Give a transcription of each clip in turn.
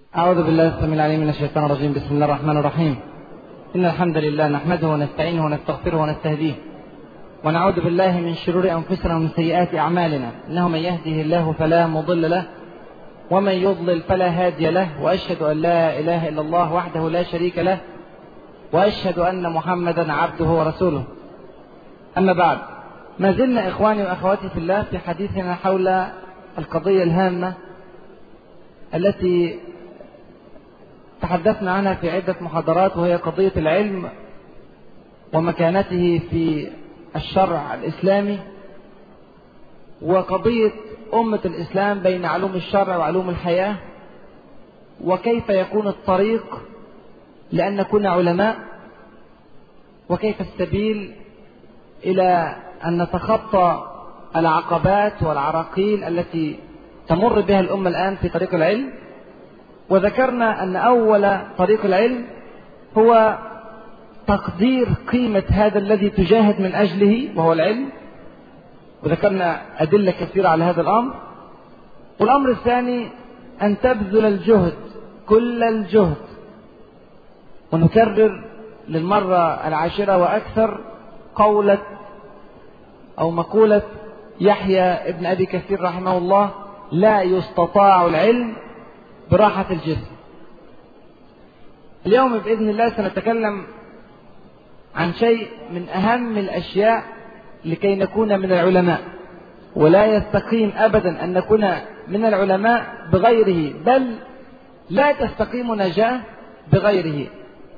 أعوذ بالله السميع العليم من الشيطان الرجيم بسم الله الرحمن الرحيم إن الحمد لله نحمده ونستعينه ونستغفره ونستهديه ونعوذ بالله من شرور أنفسنا ومن سيئات أعمالنا إنه من يهده الله فلا مضل له ومن يضلل فلا هادي له وأشهد أن لا إله إلا الله وحده لا شريك له وأشهد أن محمدا عبده ورسوله أما بعد ما زلنا إخواني وأخواتي في الله في حديثنا حول القضية الهامة التي تحدثنا عنها في عدة محاضرات وهي قضية العلم ومكانته في الشرع الإسلامي وقضية أمة الإسلام بين علوم الشرع وعلوم الحياة وكيف يكون الطريق لأن نكون علماء وكيف السبيل إلى أن نتخطى العقبات والعراقيل التي تمر بها الأمة الآن في طريق العلم وذكرنا أن أول طريق العلم هو تقدير قيمة هذا الذي تجاهد من أجله وهو العلم وذكرنا أدلة كثيرة على هذا الأمر والأمر الثاني أن تبذل الجهد كل الجهد ونكرر للمرة العاشرة وأكثر قولة أو مقولة يحيى ابن أبي كثير رحمه الله لا يستطاع العلم براحة الجسم اليوم بإذن الله سنتكلم عن شيء من أهم الأشياء لكي نكون من العلماء ولا يستقيم أبدا أن نكون من العلماء بغيره بل لا تستقيم نجاة بغيره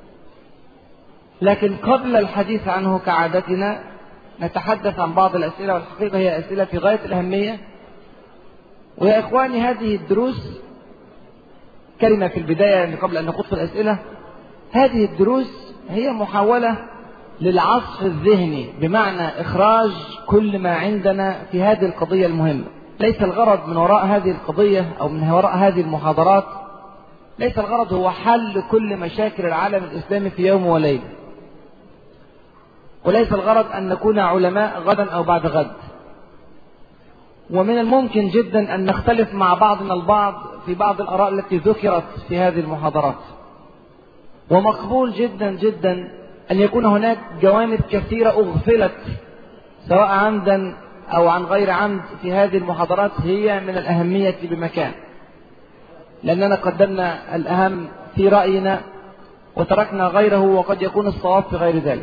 لكن قبل الحديث عنه كعادتنا نتحدث عن بعض الأسئلة والحقيقة هي أسئلة في غاية الأهمية ويا إخواني هذه الدروس كلمة في البداية يعني قبل أن نخوض في الأسئلة هذه الدروس هي محاولة للعصف الذهني بمعنى إخراج كل ما عندنا في هذه القضية المهمة ليس الغرض من وراء هذه القضية أو من وراء هذه المحاضرات ليس الغرض هو حل كل مشاكل العالم الإسلامي في يوم وليلة وليس الغرض أن نكون علماء غدا أو بعد غد ومن الممكن جدا أن نختلف مع بعضنا البعض في بعض الآراء التي ذكرت في هذه المحاضرات ومقبول جدا جدا أن يكون هناك جوانب كثيرة أغفلت سواء عمدا أو عن غير عمد في هذه المحاضرات هي من الأهمية بمكان لأننا قدمنا الأهم في رأينا وتركنا غيره وقد يكون الصواب في غير ذلك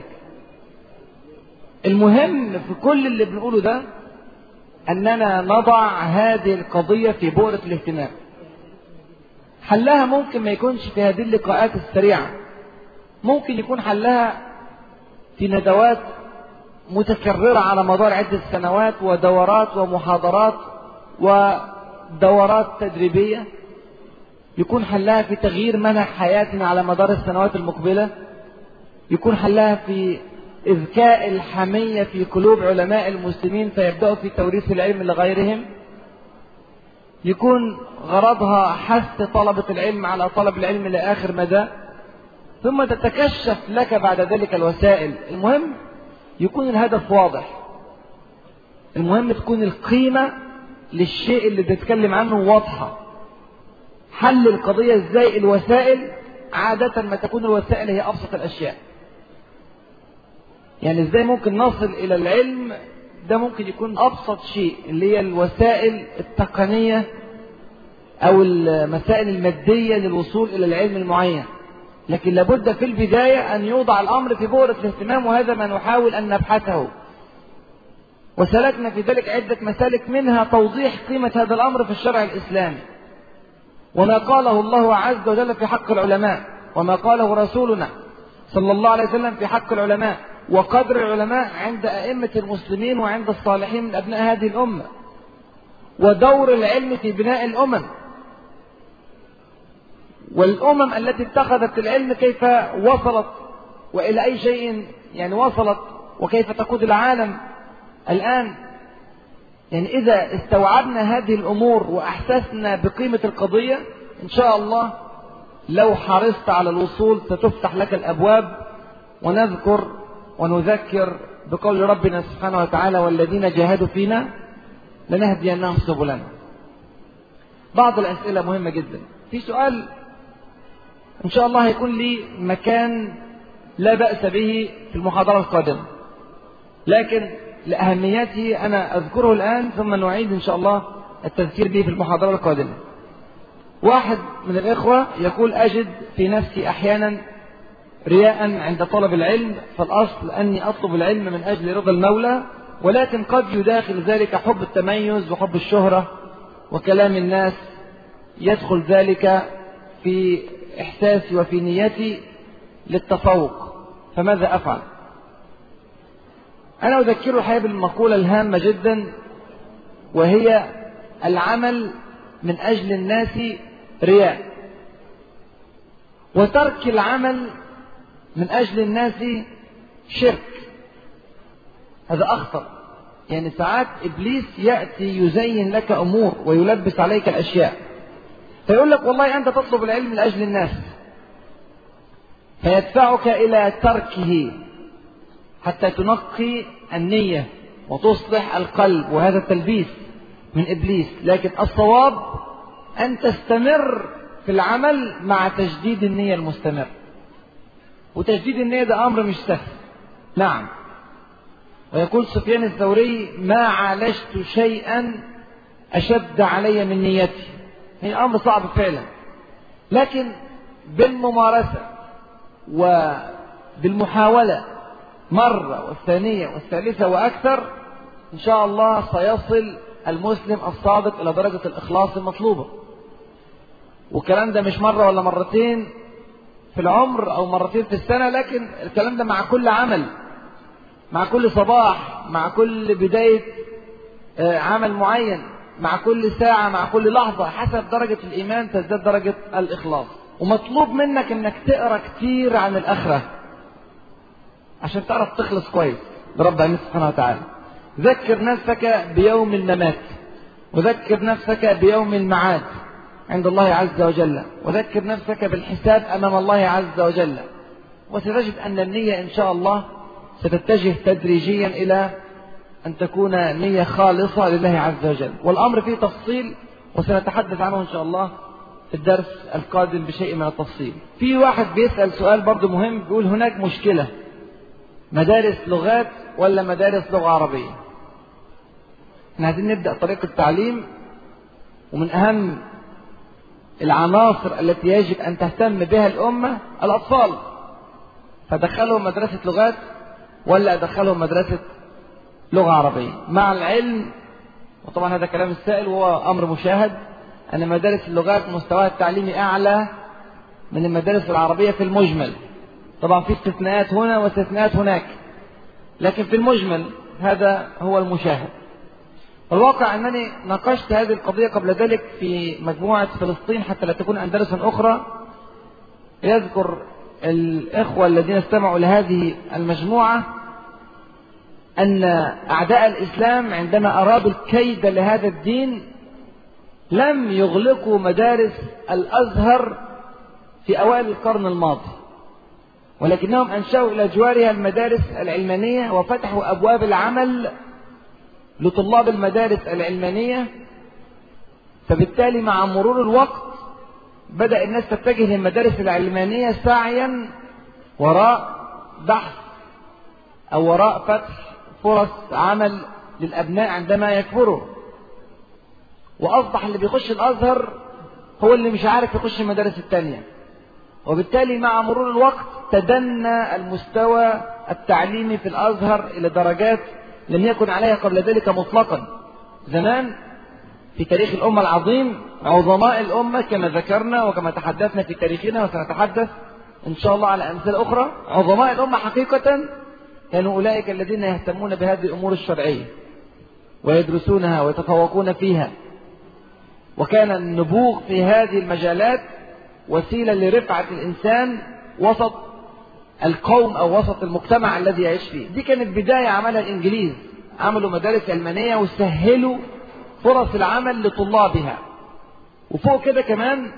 المهم في كل اللي بنقوله ده أننا نضع هذه القضية في بؤرة الاهتمام حلها ممكن ما يكونش في هذه اللقاءات السريعة ممكن يكون حلها في ندوات متكررة على مدار عدة سنوات ودورات ومحاضرات ودورات تدريبية يكون حلها في تغيير منهج حياتنا على مدار السنوات المقبلة يكون حلها في إذكاء الحمية في قلوب علماء المسلمين فيبدأوا في توريث العلم لغيرهم يكون غرضها حث طلبة العلم على طلب العلم لآخر مدى ثم تتكشف لك بعد ذلك الوسائل المهم يكون الهدف واضح المهم تكون القيمة للشيء اللي بتتكلم عنه واضحة حل القضية ازاي الوسائل عادة ما تكون الوسائل هي أبسط الأشياء يعني ازاي ممكن نصل إلى العلم ده ممكن يكون أبسط شيء اللي هي الوسائل التقنية أو المسائل المادية للوصول إلى العلم المعين لكن لابد في البداية أن يوضع الأمر في بؤرة الاهتمام وهذا ما نحاول أن نبحثه وسلكنا في ذلك عدة مسالك منها توضيح قيمة هذا الأمر في الشرع الإسلامي وما قاله الله عز وجل في حق العلماء وما قاله رسولنا صلى الله عليه وسلم في حق العلماء وقدر العلماء عند أئمة المسلمين وعند الصالحين من أبناء هذه الأمة ودور العلم في بناء الأمم والأمم التي اتخذت العلم كيف وصلت وإلى أي شيء يعني وصلت وكيف تقود العالم الآن يعني إذا استوعبنا هذه الأمور وأحسسنا بقيمة القضية إن شاء الله لو حرصت على الوصول ستفتح لك الأبواب ونذكر ونذكر بقول ربنا سبحانه وتعالى والذين جاهدوا فينا لنهدينهم سبلنا بعض الأسئلة مهمة جدا في سؤال إن شاء الله هيكون لي مكان لا بأس به في المحاضرة القادمة لكن لأهميته أنا أذكره الآن ثم نعيد إن شاء الله التذكير به في المحاضرة القادمة واحد من الإخوة يقول أجد في نفسي أحيانا رياء عند طلب العلم فالأصل أني أطلب العلم من أجل رضا المولى ولكن قد يداخل ذلك حب التميز وحب الشهرة وكلام الناس يدخل ذلك في إحساسي وفي نيتي للتفوق فماذا أفعل أنا أذكر الحقيقة بالمقولة الهامة جدا وهي العمل من أجل الناس رياء وترك العمل من أجل الناس شرك هذا أخطر يعني ساعات إبليس يأتي يزين لك أمور ويلبس عليك الأشياء فيقول لك والله أنت تطلب العلم من أجل الناس فيدفعك إلى تركه حتى تنقي النية وتصلح القلب وهذا التلبيس من إبليس لكن الصواب أن تستمر في العمل مع تجديد النية المستمر وتجديد النية ده أمر مش سهل نعم ويقول سفيان الثوري ما عالجت شيئا أشد علي من نيتي هي أمر صعب فعلا لكن بالممارسة وبالمحاولة مرة والثانية والثالثة وأكثر إن شاء الله سيصل المسلم الصادق إلى درجة الإخلاص المطلوبة والكلام ده مش مرة ولا مرتين في العمر أو مرتين في السنة لكن الكلام ده مع كل عمل مع كل صباح مع كل بداية عمل معين مع كل ساعة مع كل لحظة حسب درجة الإيمان تزداد درجة الإخلاص ومطلوب منك انك تقرا كتير عن الاخره عشان تعرف تخلص كويس برب العالمين سبحانه وتعالى ذكر نفسك بيوم الممات وذكر نفسك بيوم المعاد عند الله عز وجل وذكر نفسك بالحساب امام الله عز وجل وستجد ان النيه ان شاء الله ستتجه تدريجيا الى ان تكون نيه خالصه لله عز وجل والامر فيه تفصيل وسنتحدث عنه ان شاء الله في الدرس القادم بشيء من التفصيل في واحد بيسأل سؤال برضه مهم بيقول هناك مشكلة مدارس لغات ولا مدارس لغة عربية احنا عايزين نبدأ طريقة التعليم ومن أهم العناصر التي يجب أن تهتم بها الأمة الأطفال فدخلهم مدرسة لغات ولا أدخلهم مدرسة لغة عربية مع العلم وطبعا هذا كلام السائل وهو أمر مشاهد أن مدارس اللغات مستواها التعليمي أعلى من المدارس العربية في المجمل طبعا في استثناءات هنا واستثناءات هناك لكن في المجمل هذا هو المشاهد الواقع أنني ناقشت هذه القضية قبل ذلك في مجموعة فلسطين حتى لا تكون أندلسا أخرى يذكر الإخوة الذين استمعوا لهذه المجموعة أن أعداء الإسلام عندما أرادوا الكيد لهذا الدين لم يغلقوا مدارس الأزهر في أوائل القرن الماضي ولكنهم أنشأوا إلى جوارها المدارس العلمانية وفتحوا أبواب العمل لطلاب المدارس العلمانية فبالتالي مع مرور الوقت بدأ الناس تتجه للمدارس العلمانية سعيا وراء بحث أو وراء فتح فرص عمل للأبناء عندما يكبروا وأصبح اللي بيخش الأزهر هو اللي مش عارف يخش المدارس التانية وبالتالي مع مرور الوقت تدنى المستوى التعليمي في الأزهر إلى درجات لم يكن عليها قبل ذلك مطلقا زمان في تاريخ الأمة العظيم عظماء الأمة كما ذكرنا وكما تحدثنا في تاريخنا وسنتحدث إن شاء الله على أمثلة أخرى عظماء الأمة حقيقة كانوا أولئك الذين يهتمون بهذه الأمور الشرعية ويدرسونها ويتفوقون فيها وكان النبوغ في هذه المجالات وسيلة لرفعة الإنسان وسط القوم أو وسط المجتمع الذي يعيش فيه دي كانت بداية عملها الإنجليز عملوا مدارس علمانية وسهلوا فرص العمل لطلابها وفوق كده كمان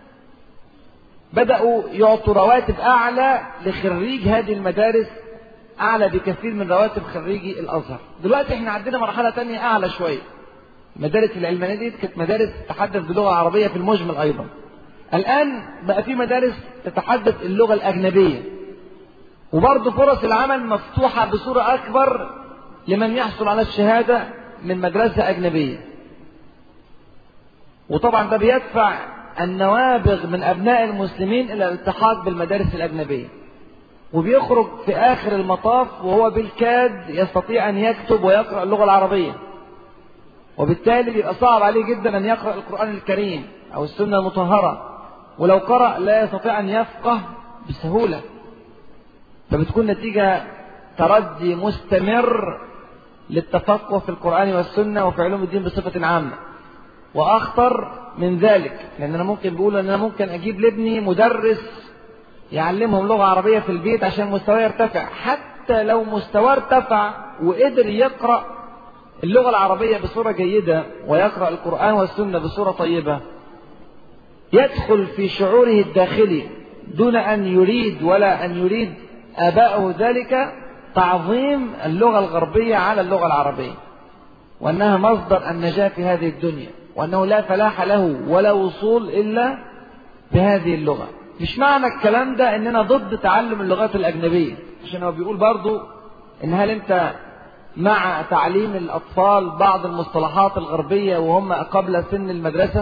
بدأوا يعطوا رواتب أعلى لخريج هذه المدارس أعلى بكثير من رواتب خريجي الأزهر دلوقتي احنا عندنا مرحلة تانية أعلى شوية المدارس العلمانية دي كانت مدارس تتحدث بلغة عربية في المجمل أيضا الآن بقى في مدارس تتحدث اللغة الأجنبية وبرضه فرص العمل مفتوحة بصورة أكبر لمن يحصل على الشهادة من مدرسة أجنبية وطبعا ده بيدفع النوابغ من أبناء المسلمين إلى الالتحاق بالمدارس الأجنبية وبيخرج في آخر المطاف وهو بالكاد يستطيع أن يكتب ويقرأ اللغة العربية وبالتالي بيبقى صعب عليه جدا أن يقرأ القرآن الكريم أو السنة المطهرة ولو قرأ لا يستطيع أن يفقه بسهولة فبتكون نتيجة تردي مستمر للتفقه في القرآن والسنة وفي علوم الدين بصفة عامة وأخطر من ذلك لأن أنا ممكن بقول أن أنا ممكن أجيب لابني مدرس يعلمهم لغة عربية في البيت عشان مستواه يرتفع حتى لو مستواه ارتفع وقدر يقرأ اللغة العربية بصورة جيدة ويقرأ القرآن والسنة بصورة طيبة يدخل في شعوره الداخلي دون أن يريد ولا أن يريد آباؤه ذلك تعظيم اللغة الغربية على اللغة العربية وأنها مصدر النجاة في هذه الدنيا وأنه لا فلاح له ولا وصول إلا بهذه اللغة مش معنى الكلام ده أننا ضد تعلم اللغات الأجنبية عشان هو بيقول برضو إن هل أنت مع تعليم الأطفال بعض المصطلحات الغربية وهم قبل سن المدرسة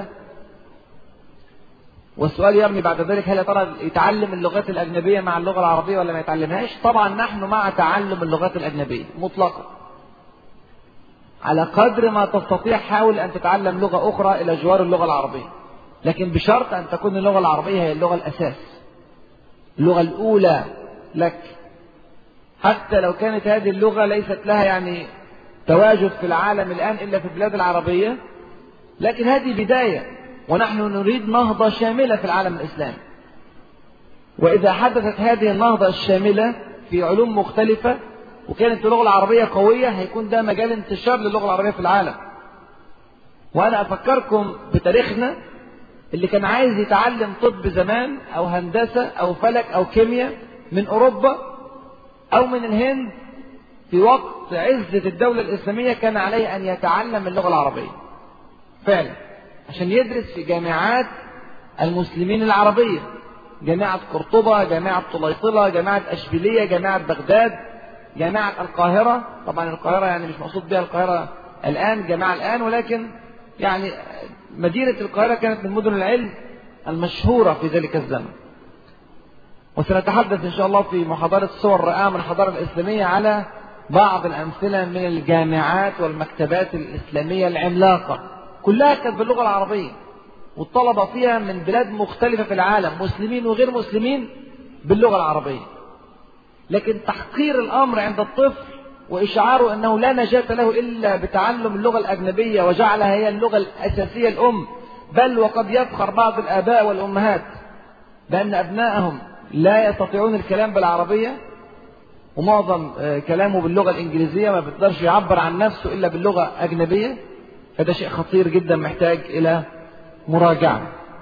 والسؤال يرمي بعد ذلك هل يا ترى يتعلم اللغات الأجنبية مع اللغة العربية ولا ما يتعلمهاش طبعا نحن مع تعلم اللغات الأجنبية مطلقا على قدر ما تستطيع حاول أن تتعلم لغة أخرى إلى جوار اللغة العربية لكن بشرط أن تكون اللغة العربية هي اللغة الأساس اللغة الأولى لك حتى لو كانت هذه اللغة ليست لها يعني تواجد في العالم الآن إلا في البلاد العربية لكن هذه بداية ونحن نريد نهضة شاملة في العالم الإسلامي وإذا حدثت هذه النهضة الشاملة في علوم مختلفة وكانت اللغة العربية قوية هيكون ده مجال انتشار للغة العربية في العالم وأنا أفكركم بتاريخنا اللي كان عايز يتعلم طب زمان أو هندسة أو فلك أو كيمياء من أوروبا أو من الهند في وقت عزة الدولة الإسلامية كان عليه أن يتعلم اللغة العربية فعلا عشان يدرس في جامعات المسلمين العربية جامعة قرطبة جامعة طليطلة جامعة أشبيلية جامعة بغداد جامعة القاهرة طبعا القاهرة يعني مش مقصود بها القاهرة الآن جامعة الآن ولكن يعني مدينة القاهرة كانت من مدن العلم المشهورة في ذلك الزمن وسنتحدث إن شاء الله في محاضرة صور رائعة من الحضارة الإسلامية على بعض الأمثلة من الجامعات والمكتبات الإسلامية العملاقة كلها كانت باللغة العربية والطلبة فيها من بلاد مختلفة في العالم مسلمين وغير مسلمين باللغة العربية لكن تحقير الأمر عند الطفل وإشعاره أنه لا نجاة له إلا بتعلم اللغة الأجنبية وجعلها هي اللغة الأساسية الأم بل وقد يفخر بعض الآباء والأمهات بأن أبنائهم لا يستطيعون الكلام بالعربية ومعظم كلامه باللغة الإنجليزية ما بيقدرش يعبر عن نفسه إلا باللغة أجنبية فده شيء خطير جدا محتاج إلى مراجعة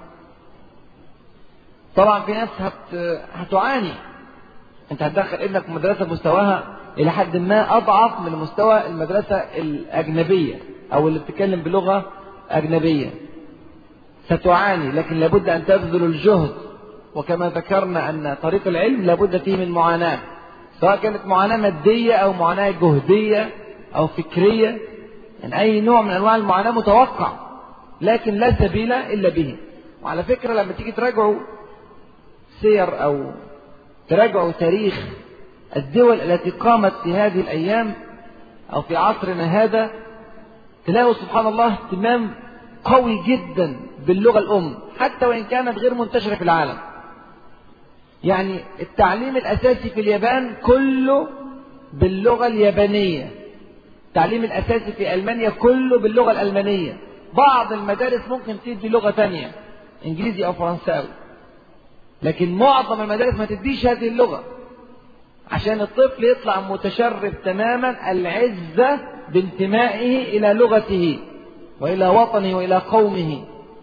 طبعا في ناس هت... هتعاني انت هتدخل ابنك مدرسة مستواها إلى حد ما أضعف من مستوى المدرسة الأجنبية أو اللي بتتكلم بلغة أجنبية ستعاني لكن لابد أن تبذل الجهد وكما ذكرنا أن طريق العلم لابد فيه من معاناة سواء كانت معاناة مادية أو معاناة جهدية أو فكرية يعني أي نوع من أنواع المعاناة متوقع لكن لا سبيل إلا به وعلى فكرة لما تيجي تراجعوا سير أو تراجعوا تاريخ الدول التي قامت في هذه الأيام أو في عصرنا هذا تلاقوا سبحان الله اهتمام قوي جدا باللغة الأم حتى وإن كانت غير منتشرة في العالم يعني التعليم الأساسي في اليابان كله باللغة اليابانية التعليم الأساسي في ألمانيا كله باللغة الألمانية بعض المدارس ممكن تدي لغة تانية إنجليزي أو فرنساوي لكن معظم المدارس ما تديش هذه اللغة عشان الطفل يطلع متشرف تماما العزة بانتمائه إلى لغته وإلى وطنه وإلى قومه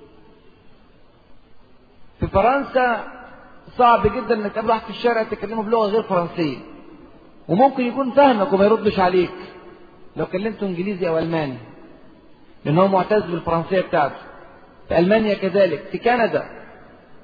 في فرنسا صعب جدا انك تقابل واحد في الشارع تكلمه بلغه غير فرنسيه وممكن يكون فاهمك وما يردش عليك لو كلمته انجليزي او الماني لان هو معتز بالفرنسيه بتاعته في المانيا كذلك في كندا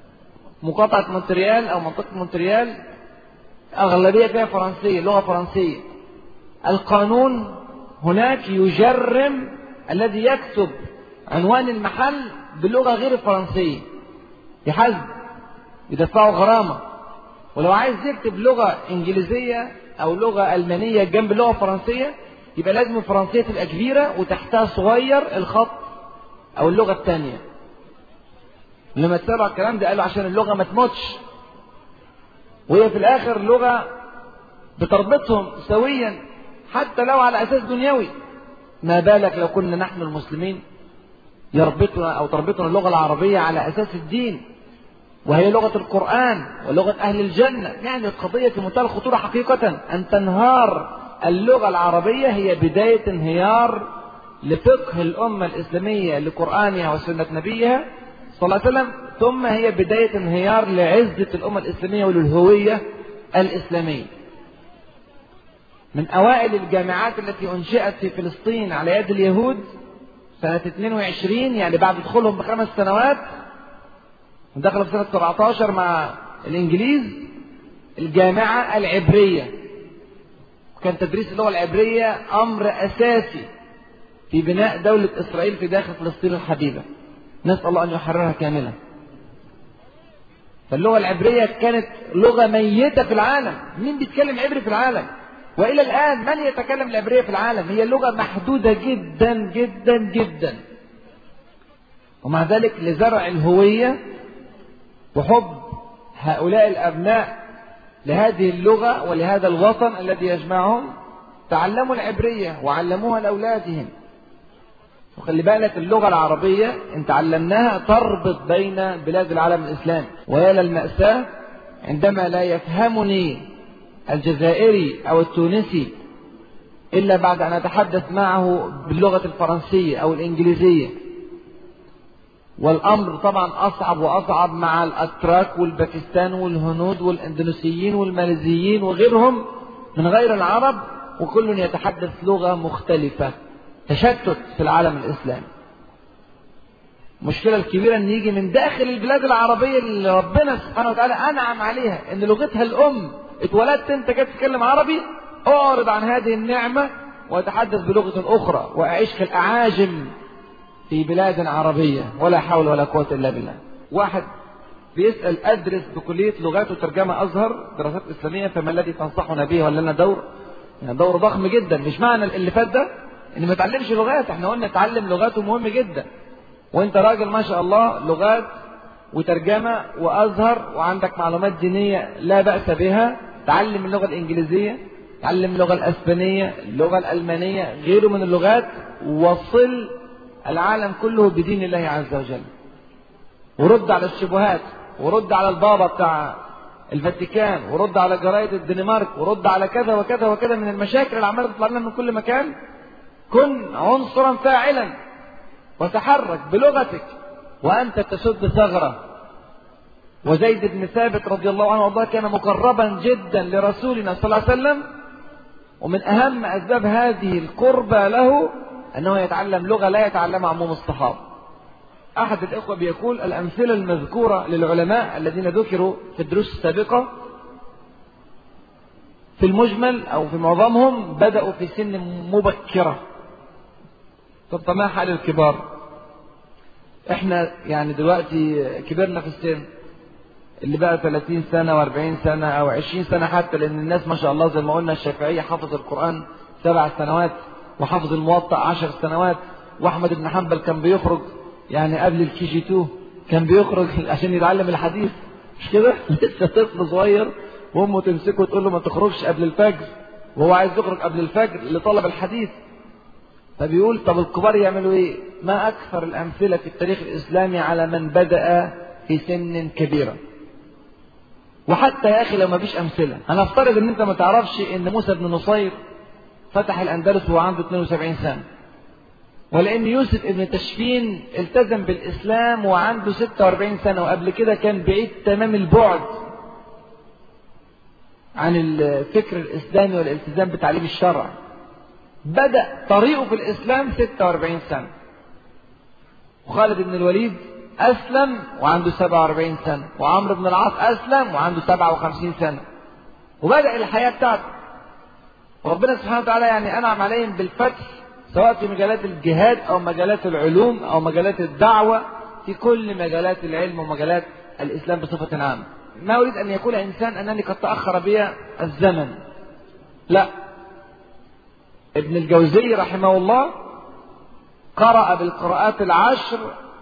مقاطعة مونتريال أو منطقة مونتريال أغلبية فيها فرنسية لغة فرنسية القانون هناك يجرم الذي يكتب عنوان المحل باللغة غير الفرنسية يحاسب يدفعوا غرامة ولو عايز يكتب لغة إنجليزية أو لغة ألمانية جنب اللغة الفرنسية يبقى لازم الفرنسية تبقى كبيرة وتحتها صغير الخط أو اللغة الثانية لما تسألوا على الكلام ده قالوا عشان اللغة ما تموتش وهي في الآخر لغة بتربطهم سويا حتى لو على أساس دنيوي ما بالك لو كنا نحن المسلمين يربطنا أو تربطنا اللغة العربية على أساس الدين وهي لغة القرآن ولغة أهل الجنة يعني القضية في منتهى الخطورة حقيقة أن تنهار اللغة العربية هي بداية انهيار لفقه الأمة الإسلامية لقرآنها وسنة نبيها صلى الله عليه وسلم ثم هي بداية انهيار لعزة الأمة الإسلامية وللهوية الإسلامية من أوائل الجامعات التي أنشئت في فلسطين على يد اليهود سنة 22 يعني بعد دخولهم بخمس سنوات دخلوا في سنة 17 مع الإنجليز الجامعة العبرية وكان تدريس اللغة العبرية أمر أساسي في بناء دولة إسرائيل في داخل فلسطين الحبيبة نسأل الله أن يحررها كاملة فاللغة العبرية كانت لغة ميتة في العالم مين بيتكلم عبري في العالم وإلى الآن من يتكلم العبرية في العالم هي لغة محدودة جدا جدا جدا ومع ذلك لزرع الهوية وحب هؤلاء الأبناء لهذه اللغة ولهذا الوطن الذي يجمعهم تعلموا العبرية وعلموها لأولادهم وخلي بالك اللغة العربية إن تعلمناها تربط بين بلاد العالم الإسلامي ويا للمأساة عندما لا يفهمني الجزائري أو التونسي إلا بعد أن أتحدث معه باللغة الفرنسية أو الإنجليزية والأمر طبعا أصعب وأصعب مع الأتراك والباكستان والهنود والإندونيسيين والماليزيين وغيرهم من غير العرب وكل يتحدث لغة مختلفة تشتت في العالم الإسلامي المشكلة الكبيرة أن يجي من داخل البلاد العربية اللي ربنا سبحانه وتعالى أنعم عليها أن لغتها الأم اتولدت أنت كده تتكلم عربي أعرض عن هذه النعمة وأتحدث بلغة أخرى وأعيش كالأعاجم في بلاد عربية ولا حول ولا قوة إلا بالله واحد بيسأل أدرس بكلية لغات وترجمة أزهر دراسات إسلامية فما الذي تنصحنا به ولا لنا دور يعني دور ضخم جدا مش معنى اللي فات ده ان ما تعلمش لغات احنا قلنا تعلم لغات مهم جدا وانت راجل ما شاء الله لغات وترجمة وازهر وعندك معلومات دينية لا بأس بها تعلم اللغة الانجليزية تعلم اللغة الاسبانية اللغة الالمانية غيره من اللغات وصل العالم كله بدين الله عز وجل ورد على الشبهات ورد على البابا بتاع الفاتيكان ورد على جرايد الدنمارك ورد على كذا وكذا وكذا من المشاكل اللي عماله تطلع لنا من كل مكان كن عنصرا فاعلا وتحرك بلغتك وانت تسد ثغره وزيد بن ثابت رضي الله عنه وارضاه كان مقربا جدا لرسولنا صلى الله عليه وسلم ومن اهم اسباب هذه القربة له انه يتعلم لغه لا يتعلمها عموم الصحابه احد الاخوه بيقول الامثله المذكوره للعلماء الذين ذكروا في الدروس السابقه في المجمل او في معظمهم بداوا في سن مبكره طب ما حال الكبار احنا يعني دلوقتي كبرنا في السن اللي بقى 30 سنة و40 سنة أو 20 سنة حتى لأن الناس ما شاء الله زي ما قلنا الشافعية حفظ القرآن سبع سنوات وحفظ الموطأ عشر سنوات وأحمد بن حنبل كان بيخرج يعني قبل الكي جي 2 كان بيخرج عشان يتعلم الحديث مش كده؟ لسه طفل صغير وأمه تمسكه وتقول له ما تخرجش قبل الفجر وهو عايز يخرج قبل الفجر لطلب الحديث فبيقول طب الكبار يعملوا ايه؟ ما أكثر الأمثلة في التاريخ الإسلامي على من بدأ في سن كبيرة. وحتى يا أخي لو ما فيش أمثلة، أنا أفترض إن أنت ما تعرفش إن موسى بن نصير فتح الأندلس وهو عنده 72 سنة. ولأن يوسف ابن تشفين التزم بالإسلام وعنده 46 سنة وقبل كده كان بعيد تمام البعد عن الفكر الإسلامي والالتزام بتعليم الشرع. بدأ طريقه في الإسلام 46 سنة وخالد بن الوليد أسلم وعنده 47 سنة وعمرو بن العاص أسلم وعنده 57 سنة وبدأ الحياة بتاعته وربنا سبحانه وتعالى يعني أنعم عليهم بالفتح سواء في مجالات الجهاد أو مجالات العلوم أو مجالات الدعوة في كل مجالات العلم ومجالات الإسلام بصفة عامة ما أريد أن يقول إنسان أنني قد تأخر بي الزمن لا ابن الجوزي رحمه الله قرأ بالقراءات العشر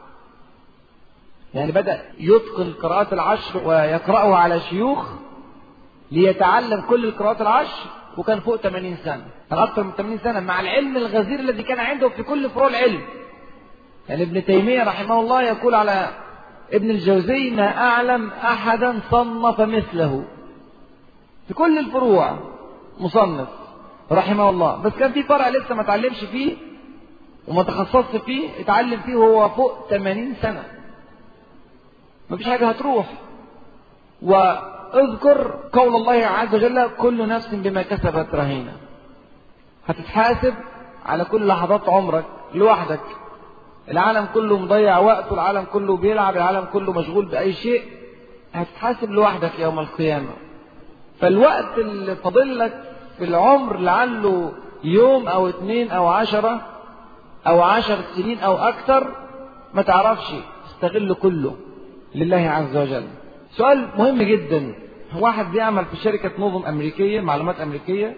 يعني بدأ يتقن القراءات العشر ويقرأها على شيوخ ليتعلم كل القراءات العشر وكان فوق 80 سنة كان أكثر من 80 سنة مع العلم الغزير الذي كان عنده في كل فروع العلم يعني ابن تيمية رحمه الله يقول على ابن الجوزي ما أعلم أحدا صنف مثله في كل الفروع مصنف رحمه الله بس كان في فرع لسه ما اتعلمش فيه وما تخصصش فيه اتعلم فيه وهو فوق 80 سنة مفيش حاجة هتروح واذكر قول الله عز وجل كل نفس بما كسبت رهينة هتتحاسب على كل لحظات عمرك لوحدك العالم كله مضيع وقته العالم كله بيلعب العالم كله مشغول بأي شيء هتتحاسب لوحدك يوم القيامة فالوقت اللي فاضل لك في العمر لعله يوم أو اتنين أو عشرة أو عشر سنين أو أكثر ما تعرفش استغل كله لله عز وجل سؤال مهم جدا واحد بيعمل في شركة نظم أمريكية معلومات أمريكية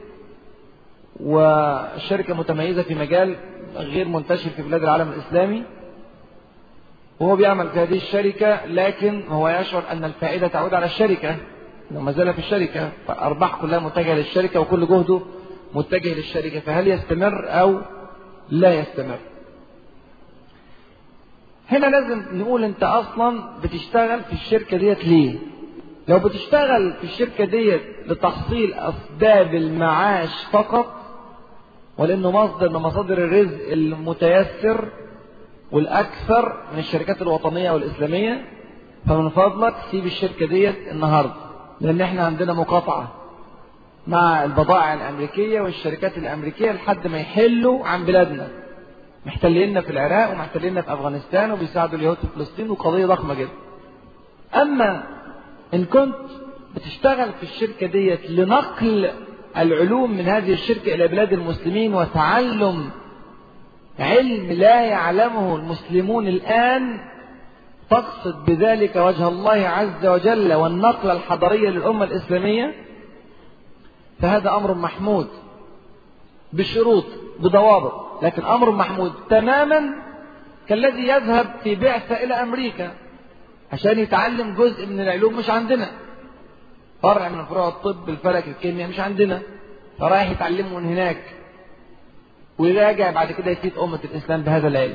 والشركة متميزة في مجال غير منتشر في بلاد العالم الإسلامي وهو بيعمل في هذه الشركة لكن هو يشعر أن الفائدة تعود على الشركة لو ما زال في الشركة فأرباح كلها متجهة للشركة وكل جهده متجه للشركة فهل يستمر أو لا يستمر هنا لازم نقول انت اصلا بتشتغل في الشركة ديت ليه لو بتشتغل في الشركة ديت لتحصيل اسباب المعاش فقط ولانه مصدر من مصادر الرزق المتيسر والاكثر من الشركات الوطنية والاسلامية فمن فضلك سيب الشركة ديت النهاردة لان احنا عندنا مقاطعة مع البضائع الامريكية والشركات الامريكية لحد ما يحلوا عن بلادنا محتليننا في العراق ومحتليننا في افغانستان وبيساعدوا اليهود في فلسطين وقضيه ضخمه جدا. اما ان كنت بتشتغل في الشركه ديت لنقل العلوم من هذه الشركه الى بلاد المسلمين وتعلم علم لا يعلمه المسلمون الان تقصد بذلك وجه الله عز وجل والنقله الحضاريه للامه الاسلاميه فهذا امر محمود بشروط بضوابط لكن امر محمود تماما كالذي يذهب في بعثه الى امريكا عشان يتعلم جزء من العلوم مش عندنا فرع من فروع الطب الفلك الكيمياء مش عندنا فرايح يتعلمه من هناك ويراجع بعد كده يفيد أمة الإسلام بهذا العلم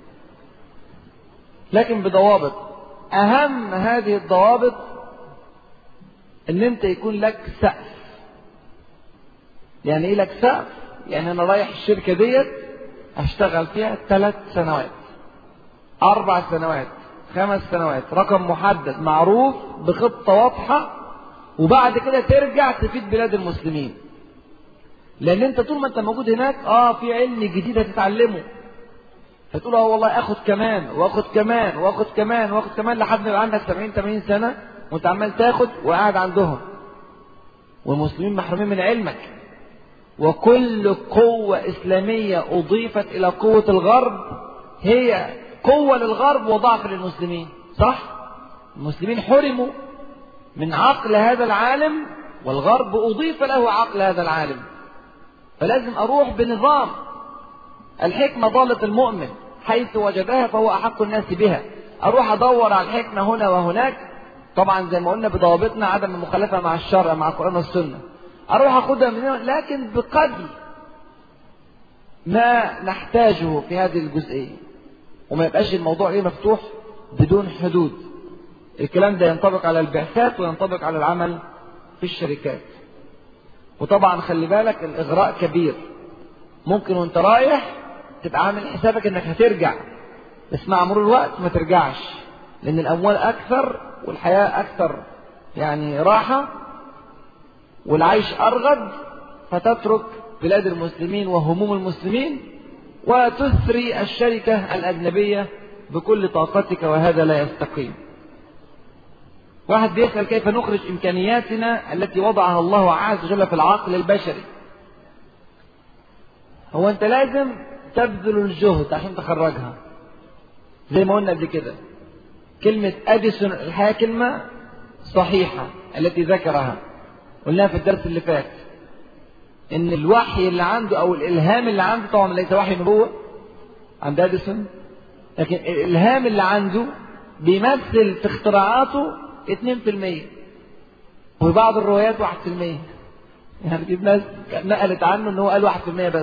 لكن بضوابط أهم هذه الضوابط إن أنت يكون لك سقف يعني إيه لك سقف؟ يعني أنا رايح الشركة ديت أشتغل فيها ثلاث سنوات أربع سنوات خمس سنوات رقم محدد معروف بخطة واضحة وبعد كده ترجع تفيد بلاد المسلمين لأن أنت طول ما أنت موجود هناك آه في علم جديد هتتعلمه فتقول اه والله اخد كمان واخد كمان واخد كمان واخد كمان لحد ما يبقى عندك 70 80 سنه وانت عمال تاخد وقاعد عندهم والمسلمين محرومين من علمك وكل قوة إسلامية أضيفت إلى قوة الغرب هي قوة للغرب وضعف للمسلمين صح؟ المسلمين حرموا من عقل هذا العالم والغرب أضيف له عقل هذا العالم فلازم أروح بنظام الحكمة ضالة المؤمن حيث وجدها فهو أحق الناس بها أروح أدور على الحكمة هنا وهناك طبعا زي ما قلنا بضوابطنا عدم المخالفة مع الشرع مع القرآن والسنة أروح أخدها من هنا لكن بقدر ما نحتاجه في هذه الجزئية وما يبقاش الموضوع ايه مفتوح بدون حدود الكلام ده ينطبق على البعثات وينطبق على العمل في الشركات وطبعا خلي بالك الإغراء كبير ممكن وانت رايح تبقى عامل حسابك انك هترجع بس مع مرور الوقت ما ترجعش لان الاموال اكثر والحياة اكثر يعني راحة والعيش ارغد فتترك بلاد المسلمين وهموم المسلمين وتثري الشركة الأجنبية بكل طاقتك وهذا لا يستقيم واحد بيسأل كيف نخرج إمكانياتنا التي وضعها الله عز وجل في العقل البشري هو أنت لازم تبذل الجهد عشان تخرجها زي ما قلنا قبل كده كلمة أديسون الحقيقة كلمة صحيحة التي ذكرها قلناها في الدرس اللي فات ان الوحي اللي عنده او الالهام اللي عنده طبعا ليس وحي نبوه عند اديسون لكن الالهام اللي عنده بيمثل في اختراعاته 2% وفي بعض الروايات 1% يعني في ناس نقلت عنه ان هو قال 1% بس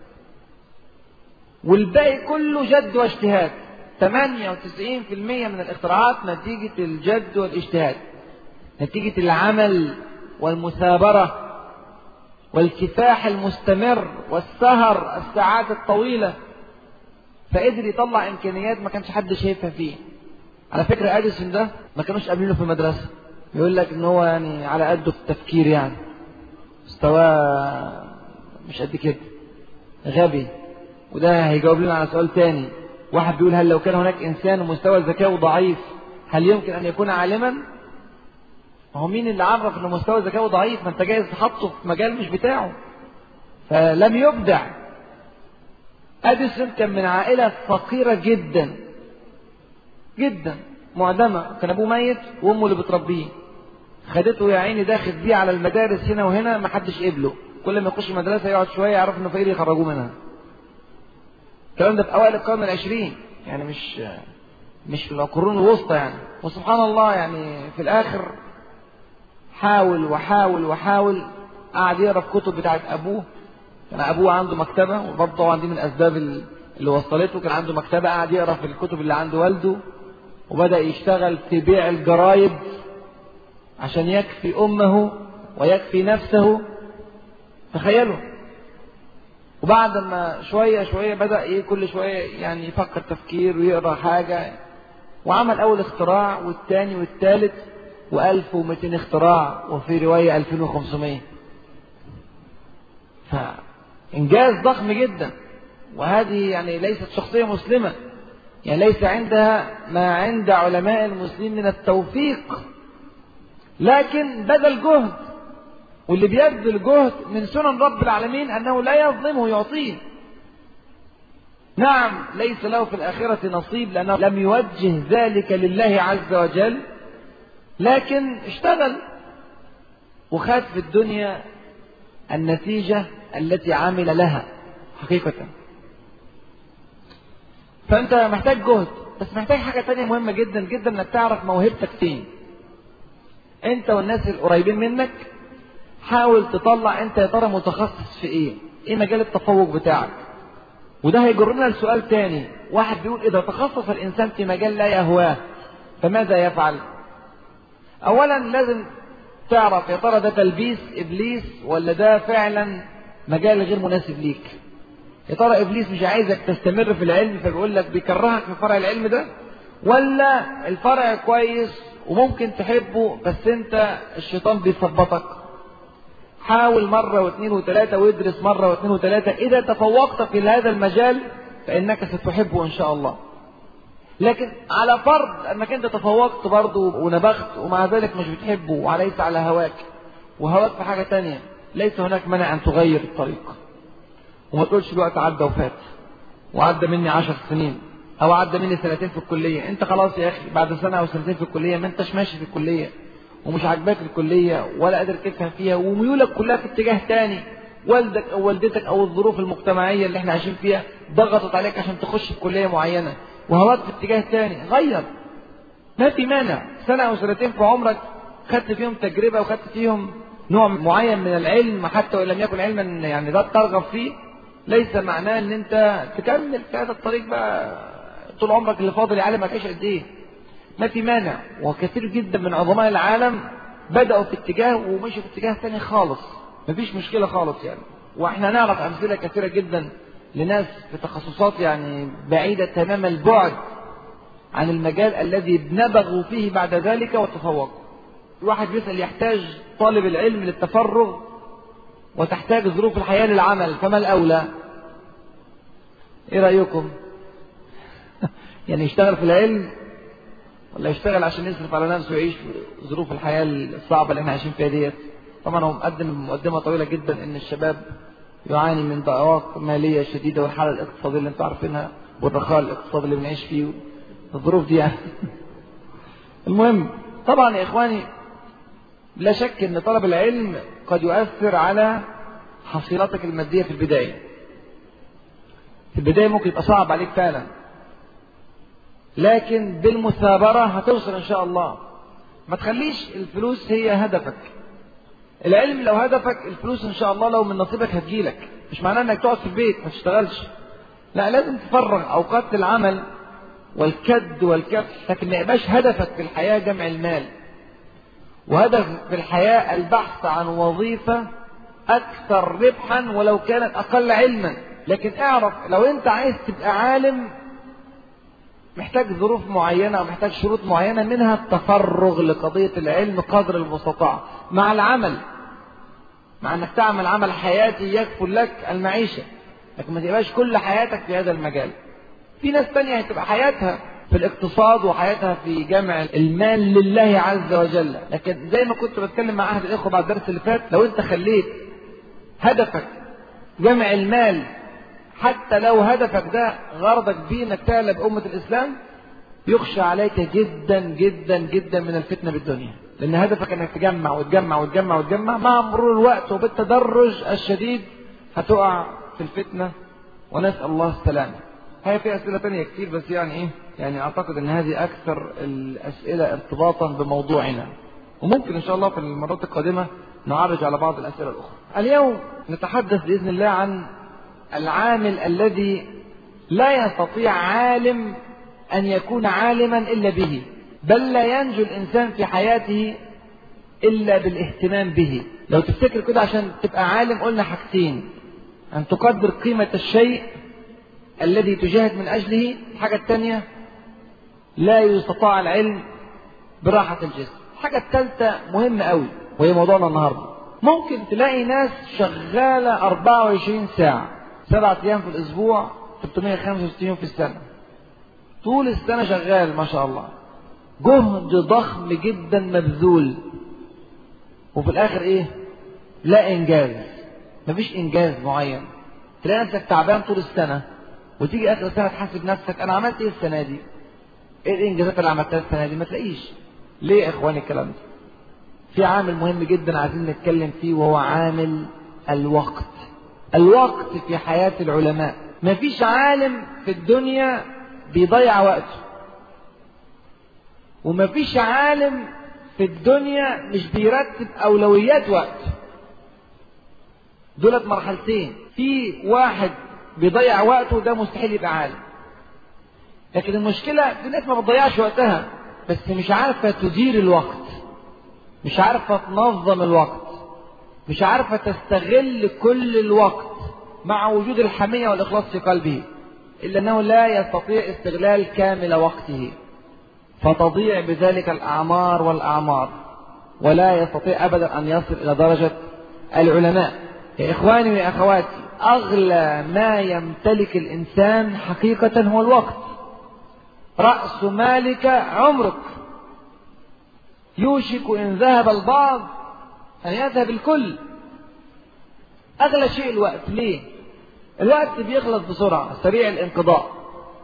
والباقي كله جد واجتهاد 98% من الاختراعات نتيجة الجد والاجتهاد نتيجة العمل والمثابرة والكفاح المستمر والسهر الساعات الطويلة فقدر يطلع إمكانيات ما كانش حد شايفها فيه على فكرة أديسون ده ما كانوش قابلينه في المدرسة يقول لك إن هو يعني على قده في التفكير يعني مستواه مش قد كده غبي وده هيجاوب لنا على سؤال تاني واحد بيقول هل لو كان هناك إنسان مستوى ذكائه ضعيف هل يمكن أن يكون عالما؟ هو مين اللي عرف ان مستوى ذكائه ضعيف ما انت جايز تحطه في مجال مش بتاعه فلم يبدع اديسون كان من عائله فقيره جدا جدا معدمه كان ابوه ميت وامه اللي بتربيه خدته يا عيني داخل بيه على المدارس هنا وهنا ما حدش قبله كل ما يخش المدرسه يقعد شويه يعرف انه فقير يخرجوه منها الكلام ده في اوائل القرن العشرين يعني مش مش في القرون الوسطى يعني وسبحان الله يعني في الاخر حاول وحاول وحاول قعد يقرا في كتب بتاعت ابوه كان ابوه عنده مكتبه وبرضه طبعا دي من الاسباب اللي وصلته كان عنده مكتبه قعد يقرا في الكتب اللي عند والده وبدا يشتغل في بيع الجرايد عشان يكفي امه ويكفي نفسه تخيلوا وبعد ما شويه شويه بدا ايه كل شويه يعني يفكر تفكير ويقرا حاجه وعمل اول اختراع والثاني والثالث و1200 اختراع وفي رواية 2500 فإنجاز ضخم جدا وهذه يعني ليست شخصية مسلمة يعني ليس عندها ما عند علماء المسلمين من التوفيق لكن بذل جهد واللي بيبذل جهد من سنن رب العالمين أنه لا يظلمه يعطيه نعم ليس له في الآخرة نصيب لأنه لم يوجه ذلك لله عز وجل لكن اشتغل وخد في الدنيا النتيجة التي عمل لها حقيقة فأنت محتاج جهد بس محتاج حاجة تانية مهمة جدا جدا انك تعرف موهبتك فين انت والناس القريبين منك حاول تطلع انت يا ترى متخصص في ايه ايه مجال التفوق بتاعك وده هيجرنا لسؤال تاني واحد بيقول اذا تخصص الانسان في مجال لا يهواه فماذا يفعل اولا لازم تعرف يا ترى ده تلبيس ابليس ولا ده فعلا مجال غير مناسب ليك يا ترى ابليس مش عايزك تستمر في العلم فبيقول لك بيكرهك في فرع العلم ده ولا الفرع كويس وممكن تحبه بس انت الشيطان بيثبطك حاول مرة واثنين وثلاثة وادرس مرة واثنين وثلاثة إذا تفوقت في هذا المجال فإنك ستحبه إن شاء الله لكن على فرض انك انت تفوقت برضه ونبخت ومع ذلك مش بتحبه وليس على هواك وهواك في حاجة تانية ليس هناك مانع ان تغير الطريق وما تقولش الوقت عدى وفات وعدى مني عشر سنين او عدى مني سنتين في الكلية انت خلاص يا اخي بعد سنة او سنتين في الكلية ما انتش ماشي في الكلية ومش عاجباك الكلية ولا قادر تفهم فيها وميولك كلها في اتجاه تاني والدك او والدتك او الظروف المجتمعية اللي احنا عايشين فيها ضغطت عليك عشان تخش في كلية معينة وهواك في اتجاه تاني غير ما في مانع سنة أو سنتين في عمرك خدت فيهم تجربة وخدت فيهم نوع معين من العلم حتى وإن لم يكن علما يعني ده ترغب فيه ليس معناه ان انت تكمل في هذا الطريق بقى طول عمرك اللي فاضل يا عالم هتعيش قد ايه ما في مانع وكثير جدا من عظماء العالم بدأوا في اتجاه ومشوا في اتجاه ثاني خالص مفيش مشكلة خالص يعني واحنا نعرف امثلة كثيرة جدا لناس في تخصصات يعني بعيدة تمام البعد عن المجال الذي نبغوا فيه بعد ذلك وتفوقوا الواحد بيسأل يحتاج طالب العلم للتفرغ وتحتاج ظروف الحياة للعمل فما الأولى ايه رأيكم يعني يشتغل في العلم ولا يشتغل عشان يصرف على نفسه ويعيش في ظروف الحياة الصعبة اللي احنا عايشين فيها ديت طبعا هو مقدم مقدمة طويلة جدا ان الشباب يعاني من ضائقات مالية شديدة والحالة الاقتصادية اللي انتم عارفينها والرخاء الاقتصادي اللي بنعيش فيه الظروف دي يعني المهم طبعا يا اخواني لا شك ان طلب العلم قد يؤثر على حصيلتك المادية في البداية في البداية ممكن يبقى صعب عليك فعلا لكن بالمثابرة هتوصل ان شاء الله ما تخليش الفلوس هي هدفك العلم لو هدفك الفلوس ان شاء الله لو من نصيبك هتجيلك مش معناه انك تقعد في البيت ما تشتغلش لا لازم تفرغ اوقات العمل والكد والكف لكن ما يبقاش هدفك في الحياة جمع المال وهدفك في الحياة البحث عن وظيفة أكثر ربحا ولو كانت أقل علما لكن اعرف لو أنت عايز تبقى عالم محتاج ظروف معينة ومحتاج شروط معينة منها التفرغ لقضية العلم قدر المستطاع مع العمل مع أنك تعمل عمل حياتي يكفل لك المعيشة لكن ما تبقاش كل حياتك في هذا المجال في ناس تانية هتبقى حياتها في الاقتصاد وحياتها في جمع المال لله عز وجل لكن زي ما كنت بتكلم مع أحد الإخوة بعد الدرس اللي فات لو أنت خليت هدفك جمع المال حتى لو هدفك ده غرضك بيه انك تقلب أمة الإسلام يخشى عليك جدا جدا جدا من الفتنة بالدنيا لأن هدفك انك تجمع وتجمع وتجمع وتجمع مع مرور الوقت وبالتدرج الشديد هتقع في الفتنة ونسأل الله السلامة هي في أسئلة تانية كتير بس يعني إيه يعني أعتقد أن هذه أكثر الأسئلة ارتباطا بموضوعنا وممكن إن شاء الله في المرات القادمة نعرج على بعض الأسئلة الأخرى اليوم نتحدث بإذن الله عن العامل الذي لا يستطيع عالم أن يكون عالما إلا به بل لا ينجو الإنسان في حياته إلا بالاهتمام به لو تفتكر كده عشان تبقى عالم قلنا حاجتين أن تقدر قيمة الشيء الذي تجاهد من أجله الحاجة الثانية لا يستطاع العلم براحة الجسم الحاجة الثالثة مهمة قوي وهي موضوعنا النهاردة ممكن تلاقي ناس شغالة 24 ساعة سبعة أيام في الأسبوع 365 يوم في السنة طول السنة شغال ما شاء الله جهد ضخم جدا مبذول وفي الآخر إيه؟ لا إنجاز مفيش إنجاز معين تلاقي نفسك تعبان طول السنة وتيجي آخر السنة تحاسب نفسك أنا عملت إيه السنة دي؟ إيه الإنجازات اللي عملتها السنة دي؟ ما تلاقيش ليه يا إخواني الكلام ده؟ في عامل مهم جدا عايزين نتكلم فيه وهو عامل الوقت الوقت في حياة العلماء مفيش عالم في الدنيا بيضيع وقته ومفيش عالم في الدنيا مش بيرتب أولويات وقته دولت مرحلتين في واحد بيضيع وقته ده مستحيل يبقى عالم لكن المشكلة في ناس ما بتضيعش وقتها بس مش عارفة تدير الوقت مش عارفة تنظم الوقت مش عارفة تستغل كل الوقت مع وجود الحمية والإخلاص في قلبه إلا أنه لا يستطيع استغلال كامل وقته فتضيع بذلك الأعمار والأعمار ولا يستطيع أبدا أن يصل إلى درجة العلماء يا إخواني ويا أخواتي أغلى ما يمتلك الإنسان حقيقة هو الوقت رأس مالك عمرك يوشك إن ذهب البعض أن يذهب الكل أغلى شيء الوقت ليه؟ الوقت بيخلص بسرعة سريع الانقضاء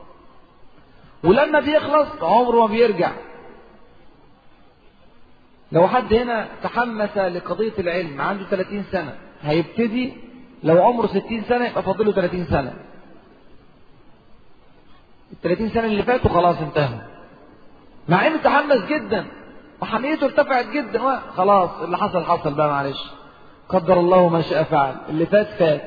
ولما بيخلص عمره ما بيرجع لو حد هنا تحمس لقضية العلم عنده 30 سنة هيبتدي لو عمره 60 سنة يبقى فاضله 30 سنة ال 30 سنة اللي فاتوا خلاص انتهوا مع انه تحمس جدا وحميته ارتفعت جدا خلاص اللي حصل حصل بقى معلش قدر الله ما شاء فعل اللي فات فات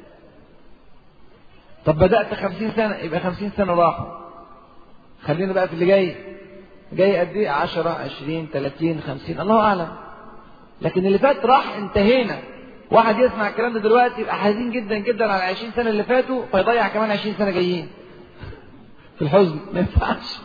طب بدأت خمسين سنة يبقى خمسين سنة راحوا خلينا بقى في اللي جاي جاي قد ايه عشرة عشرين تلاتين خمسين الله أعلم لكن اللي فات راح انتهينا واحد يسمع الكلام ده دلوقتي يبقى حزين جدا جدا على العشرين سنة اللي فاتوا فيضيع كمان عشرين سنة جايين في الحزن ما ينفعش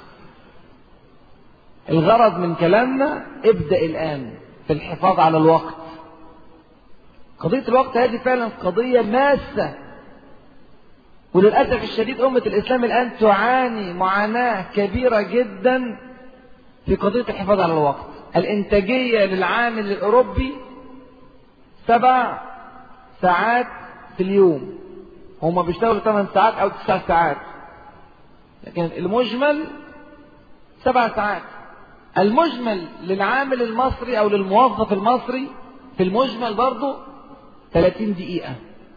الغرض من كلامنا ابدأ الآن في الحفاظ على الوقت قضية الوقت هذه فعلا قضية ماسة وللأسف الشديد أمة الإسلام الآن تعاني معاناة كبيرة جدا في قضية الحفاظ على الوقت الإنتاجية للعامل الأوروبي سبع ساعات في اليوم هما بيشتغلوا 8 ساعات أو 9 ساعات لكن المجمل سبع ساعات المجمل للعامل المصري أو للموظف المصري في المجمل برضه 30 دقيقة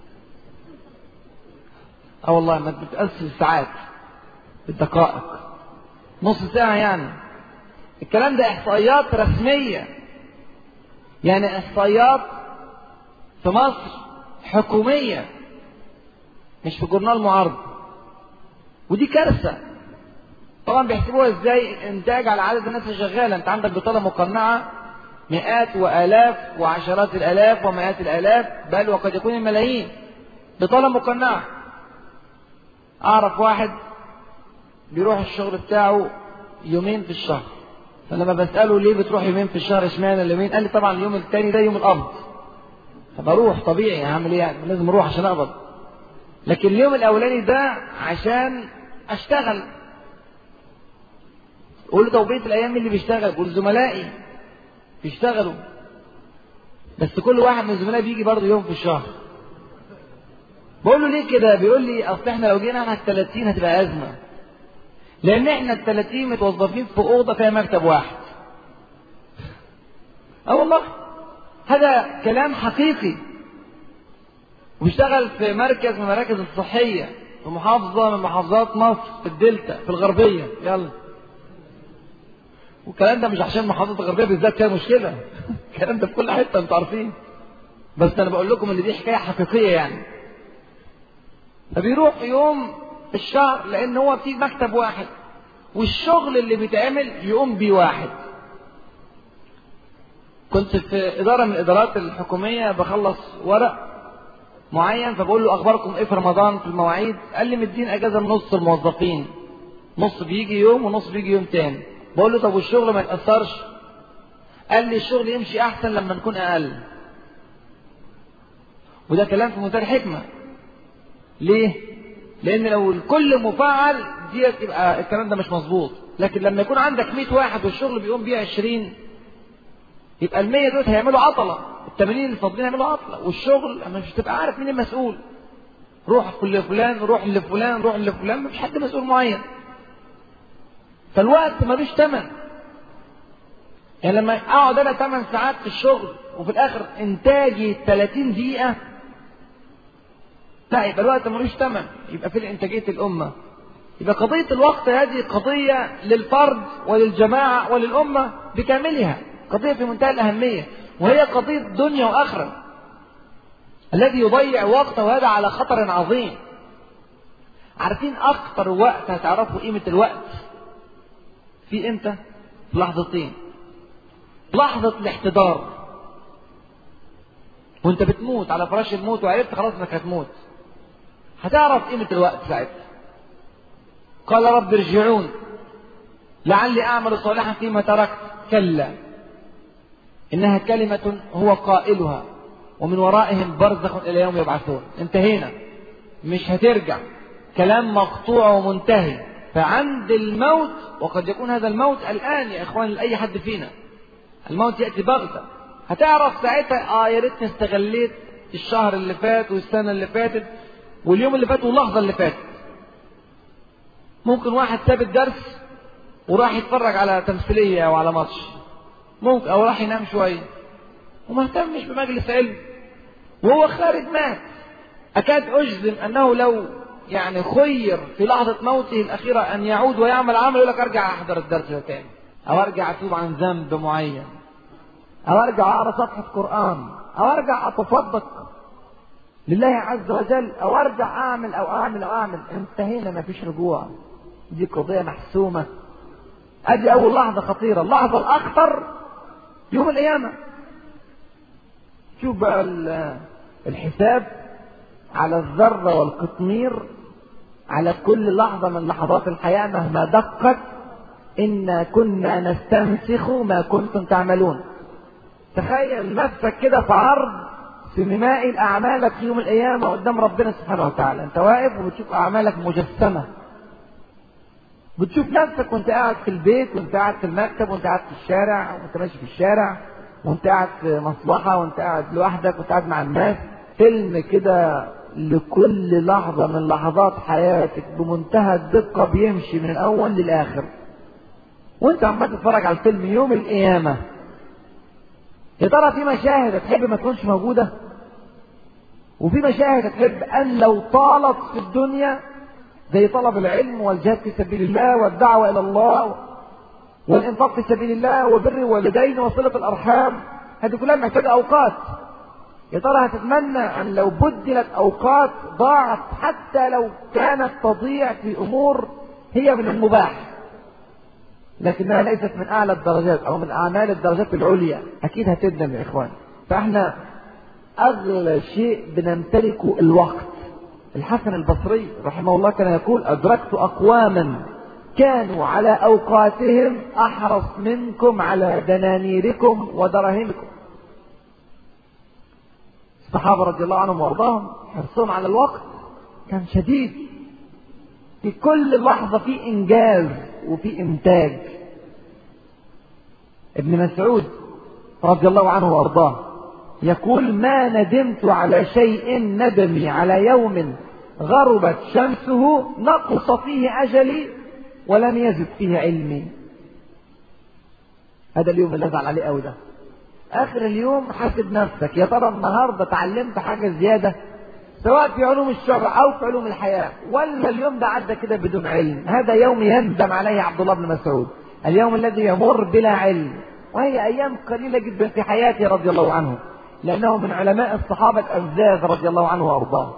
اه والله ما بتقاس الساعات بالدقائق نص ساعة يعني الكلام ده احصائيات رسمية يعني احصائيات في مصر حكومية مش في جورنال معارض ودي كارثة طبعا بيحسبوها ازاي انتاج على عدد الناس اللي شغالة انت عندك بطالة مقنعة مئات والاف وعشرات الالاف ومئات الالاف بل وقد يكون الملايين بطالة مقنعة اعرف واحد بيروح الشغل بتاعه يومين في الشهر فلما بسأله ليه بتروح يومين في الشهر اشمعنى اليومين قال لي طبعا اليوم الثاني ده يوم القبض فبروح طبيعي هعمل ايه يعني لازم اروح عشان اقبض لكن اليوم الاولاني ده عشان اشتغل قول له طب بقيه الايام اللي بيشتغل قول زملائي بيشتغلوا بس كل واحد من الزملاء بيجي برضه يوم في الشهر بقول له ليه كده بيقول لي اصل احنا لو جينا احنا ال 30 هتبقى ازمه لان احنا ال 30 متوظفين في اوضه فيها مكتب واحد اه والله هذا كلام حقيقي وبيشتغل في مركز من المراكز الصحيه في محافظه من محافظات مصر في الدلتا في الغربيه يلا والكلام ده مش عشان محافظه الغربيه بالذات فيها مشكله الكلام ده في كل حته انتوا عارفين بس انا بقول لكم ان دي حكايه حقيقيه يعني فبيروح يوم في الشهر لان هو في مكتب واحد والشغل اللي بيتعمل يقوم بيه واحد كنت في إدارة من الإدارات الحكومية بخلص ورق معين فبقول له أخباركم إيه في رمضان في المواعيد قال لي مدين أجازة نص الموظفين نص بيجي يوم ونص بيجي يوم تاني بقول له طب والشغل ما يتأثرش قال لي الشغل يمشي أحسن لما نكون أقل وده كلام في منتهى الحكمة ليه؟ لأن لو الكل مفعل ديت يبقى الكلام ده مش مظبوط لكن لما يكون عندك 100 واحد والشغل بيقوم بيه 20 يبقى ال 100 دول هيعملوا عطلة ال 80 اللي فاضلين هيعملوا عطلة والشغل مش هتبقى عارف مين المسؤول روح لفلان روح لفلان روح لفلان مفيش حد مسؤول معين فالوقت ملوش ثمن يعني لما اقعد انا 8 ساعات في الشغل وفي الاخر انتاجي 30 دقيقة لا يبقى الوقت ملوش ثمن يبقى في انتاجية الامة يبقى قضية الوقت هذه قضية للفرد وللجماعة وللأمة بكاملها قضية في منتهى الأهمية وهي قضية دنيا وآخرة الذي يضيع وقته هذا على خطر عظيم عارفين أكتر وقت هتعرفوا قيمة الوقت في إمتى؟ في لحظتين لحظة الاحتضار وانت بتموت على فراش الموت وعرفت خلاص انك هتموت هتعرف قيمة الوقت ساعتها قال رب ارجعون لعلي أعمل صالحا فيما تركت كلا إنها كلمة هو قائلها ومن ورائهم برزخ إلى يوم يبعثون انتهينا مش هترجع كلام مقطوع ومنتهي فعند الموت وقد يكون هذا الموت الآن يا إخوان لأي حد فينا الموت يأتي بغتة هتعرف ساعتها اه يا ريتني استغليت الشهر اللي فات والسنة اللي فاتت واليوم اللي فات واللحظة اللي فاتت ممكن واحد ساب الدرس وراح يتفرج على تمثيلية أو على ماتش ممكن أو راح ينام شوية وما اهتمش بمجلس علم وهو خارج مات أكاد أجزم أنه لو يعني خير في لحظة موته الأخيرة أن يعود ويعمل عمل يقول لك أرجع أحضر الدرس ده تاني أو أرجع أتوب عن ذنب معين أو أرجع أقرأ صفحة قرآن أو أرجع أتصدق لله عز وجل أو أرجع أعمل أو أعمل أو أعمل انتهينا ما فيش رجوع دي قضية محسومة ادي اول لحظة خطيرة اللحظة الاخطر يوم القيامة شوف بقى الحساب على الذرة والقطمير على كل لحظة من لحظات الحياة مهما دقت إنا كنا نستنسخ ما كنتم تعملون تخيل نفسك كده في عرض سينمائي لأعمالك في يوم القيامة قدام ربنا سبحانه وتعالى أنت واقف وبتشوف أعمالك مجسمة بتشوف نفسك وانت قاعد في البيت وانت قاعد في المكتب وانت قاعد في الشارع وانت ماشي في الشارع وانت قاعد في مصلحة وانت قاعد لوحدك وانت قاعد مع الناس فيلم كده لكل لحظة من لحظات حياتك بمنتهى الدقة بيمشي من الأول للآخر وانت عمال تتفرج على الفيلم يوم القيامة يا ترى في مشاهد تحب ما تكونش موجودة وفي مشاهد تحب أن لو طالت في الدنيا زي طلب العلم والجهاد في سبيل الله والدعوة إلى الله والإنفاق في سبيل الله وبر الوالدين وصلة الأرحام هذه كلها محتاجة أوقات يا ترى هتتمنى أن لو بدلت أوقات ضاعت حتى لو كانت تضيع في أمور هي من المباح لكنها ليست من أعلى الدرجات أو من أعمال الدرجات العليا أكيد هتندم يا إخوان فإحنا أغلى شيء بنمتلكه الوقت الحسن البصري رحمه الله كان يقول أدركت أقواما كانوا على أوقاتهم أحرص منكم على دنانيركم ودراهمكم الصحابة رضي الله عنهم وارضاهم حرصهم على الوقت كان شديد في كل لحظة في إنجاز وفي إنتاج ابن مسعود رضي الله عنه وارضاه يقول ما ندمت على شيء ندمي على يوم غربت شمسه نقص فيه أجلي ولم يزد فيه علمي هذا اليوم اللي ازعل عليه قوي ده اخر اليوم حاسب نفسك يا ترى النهارده اتعلمت حاجه زياده سواء في علوم الشرع او في علوم الحياه ولا اليوم ده عدى كده بدون علم هذا يوم يندم عليه عبد الله بن مسعود اليوم الذي يمر بلا علم وهي ايام قليله جدا في حياته رضي الله عنه لانه من علماء الصحابه الازاز رضي الله عنه وارضاه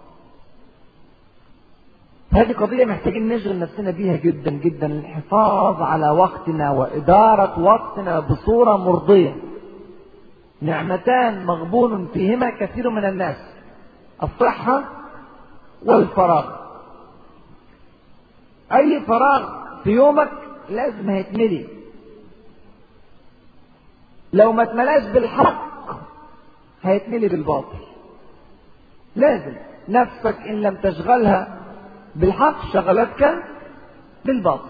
هذه قضية محتاجين نشغل نفسنا بيها جدا جدا الحفاظ على وقتنا وإدارة وقتنا بصورة مرضية نعمتان مغبون فيهما كثير من الناس الصحة والفراغ أي فراغ في يومك لازم هيتملي لو ما اتملاش بالحق هيتملي بالباطل لازم نفسك إن لم تشغلها بالحق شغلتك بالباطل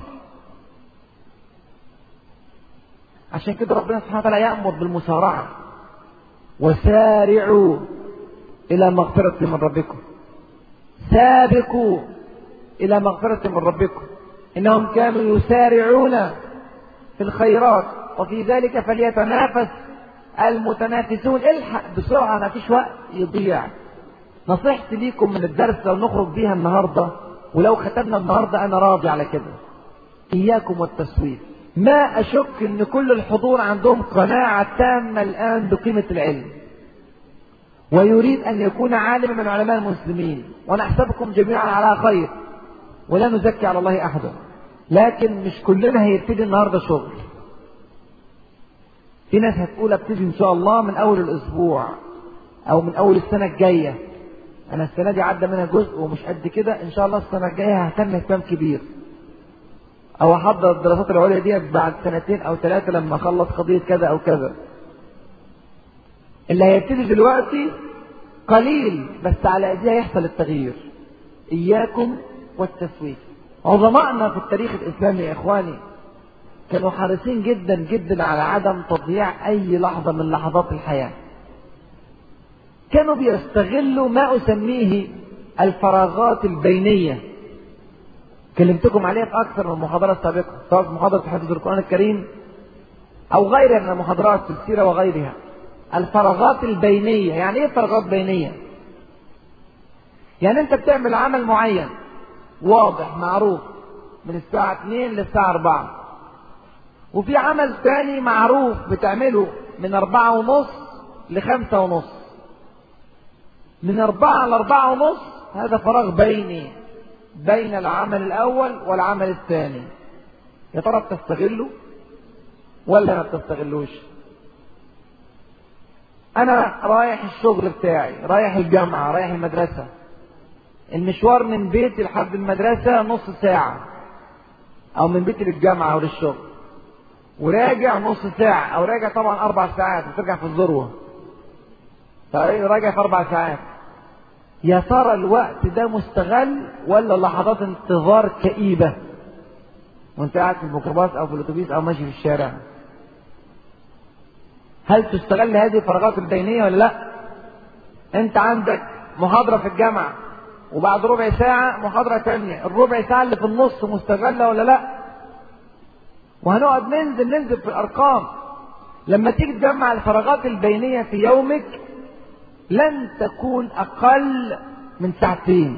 عشان كده ربنا سبحانه وتعالى يأمر بالمسارعة وسارعوا إلى مغفرة من ربكم سابقوا إلى مغفرة من ربكم إنهم كانوا يسارعون في الخيرات وفي ذلك فليتنافس المتنافسون الحق بسرعة ما فيش وقت يضيع نصيحتي ليكم من الدرس لو نخرج بيها النهاردة ولو ختمنا النهاردة أنا راضي على كده إياكم والتسويف ما أشك أن كل الحضور عندهم قناعة تامة الآن بقيمة العلم ويريد أن يكون عالما من علماء المسلمين ونحسبكم جميعا على خير ولا نزكي على الله أحدا لكن مش كلنا هيبتدي النهاردة شغل في ناس هتقول ابتدي إن شاء الله من أول الأسبوع أو من أول السنة الجاية أنا السنة دي عدى منها جزء ومش قد كده إن شاء الله السنة الجاية ههتم اهتمام كبير أو أحضر الدراسات العليا دي بعد سنتين أو ثلاثة لما أخلص قضية كذا أو كذا اللي هيبتدي دلوقتي قليل بس على ايديها يحصل التغيير اياكم والتسويف عظمائنا في التاريخ الاسلامي يا اخواني كانوا حريصين جدا جدا على عدم تضييع اي لحظه من لحظات الحياه كانوا بيستغلوا ما اسميه الفراغات البينيه كلمتكم عليها في اكثر من محاضره سابقه سواء في محاضره حفظ القران الكريم او غيرها من المحاضرات في السيره وغيرها الفراغات البينية يعني ايه فراغات بينية يعني انت بتعمل عمل معين واضح معروف من الساعة 2 للساعة 4 وفي عمل ثاني معروف بتعمله من أربعة ونص لخمسة ونص من أربعة لأربعة ونص هذا فراغ بيني بين العمل الأول والعمل الثاني يا ترى بتستغله ولا ما بتستغلوش انا رايح الشغل بتاعي رايح الجامعة رايح المدرسة المشوار من بيتي لحد المدرسة نص ساعة او من بيتي للجامعة او للشغل وراجع نص ساعة او راجع طبعا اربع ساعات وترجع في الذروة راجع في اربع ساعات يا ترى الوقت ده مستغل ولا لحظات انتظار كئيبة وانت قاعد في الميكروباص او في الاتوبيس او ماشي في الشارع هل تستغل هذه الفراغات البينية ولا لا انت عندك محاضرة في الجامعة وبعد ربع ساعة محاضرة تانية الربع ساعة اللي في النص مستغلة ولا لا وهنقعد ننزل ننزل في الأرقام لما تيجي تجمع الفراغات البينية في يومك لن تكون أقل من ساعتين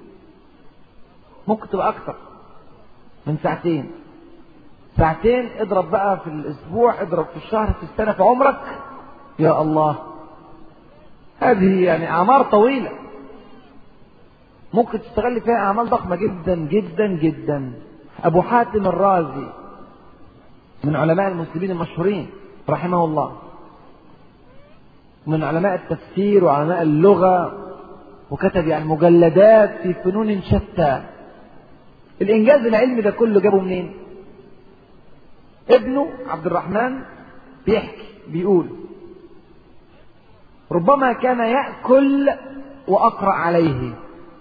ممكن تبقى أكثر من ساعتين ساعتين اضرب بقى في الأسبوع اضرب في الشهر في السنة في عمرك يا الله هذه يعني أعمار طويلة ممكن تستغل فيها أعمال ضخمة جدا جدا جدا أبو حاتم الرازي من علماء المسلمين المشهورين رحمه الله من علماء التفسير وعلماء اللغة وكتب يعني مجلدات في فنون شتى الإنجاز العلمي ده كله جابه منين؟ ابنه عبد الرحمن بيحكي بيقول ربما كان يأكل وأقرأ عليه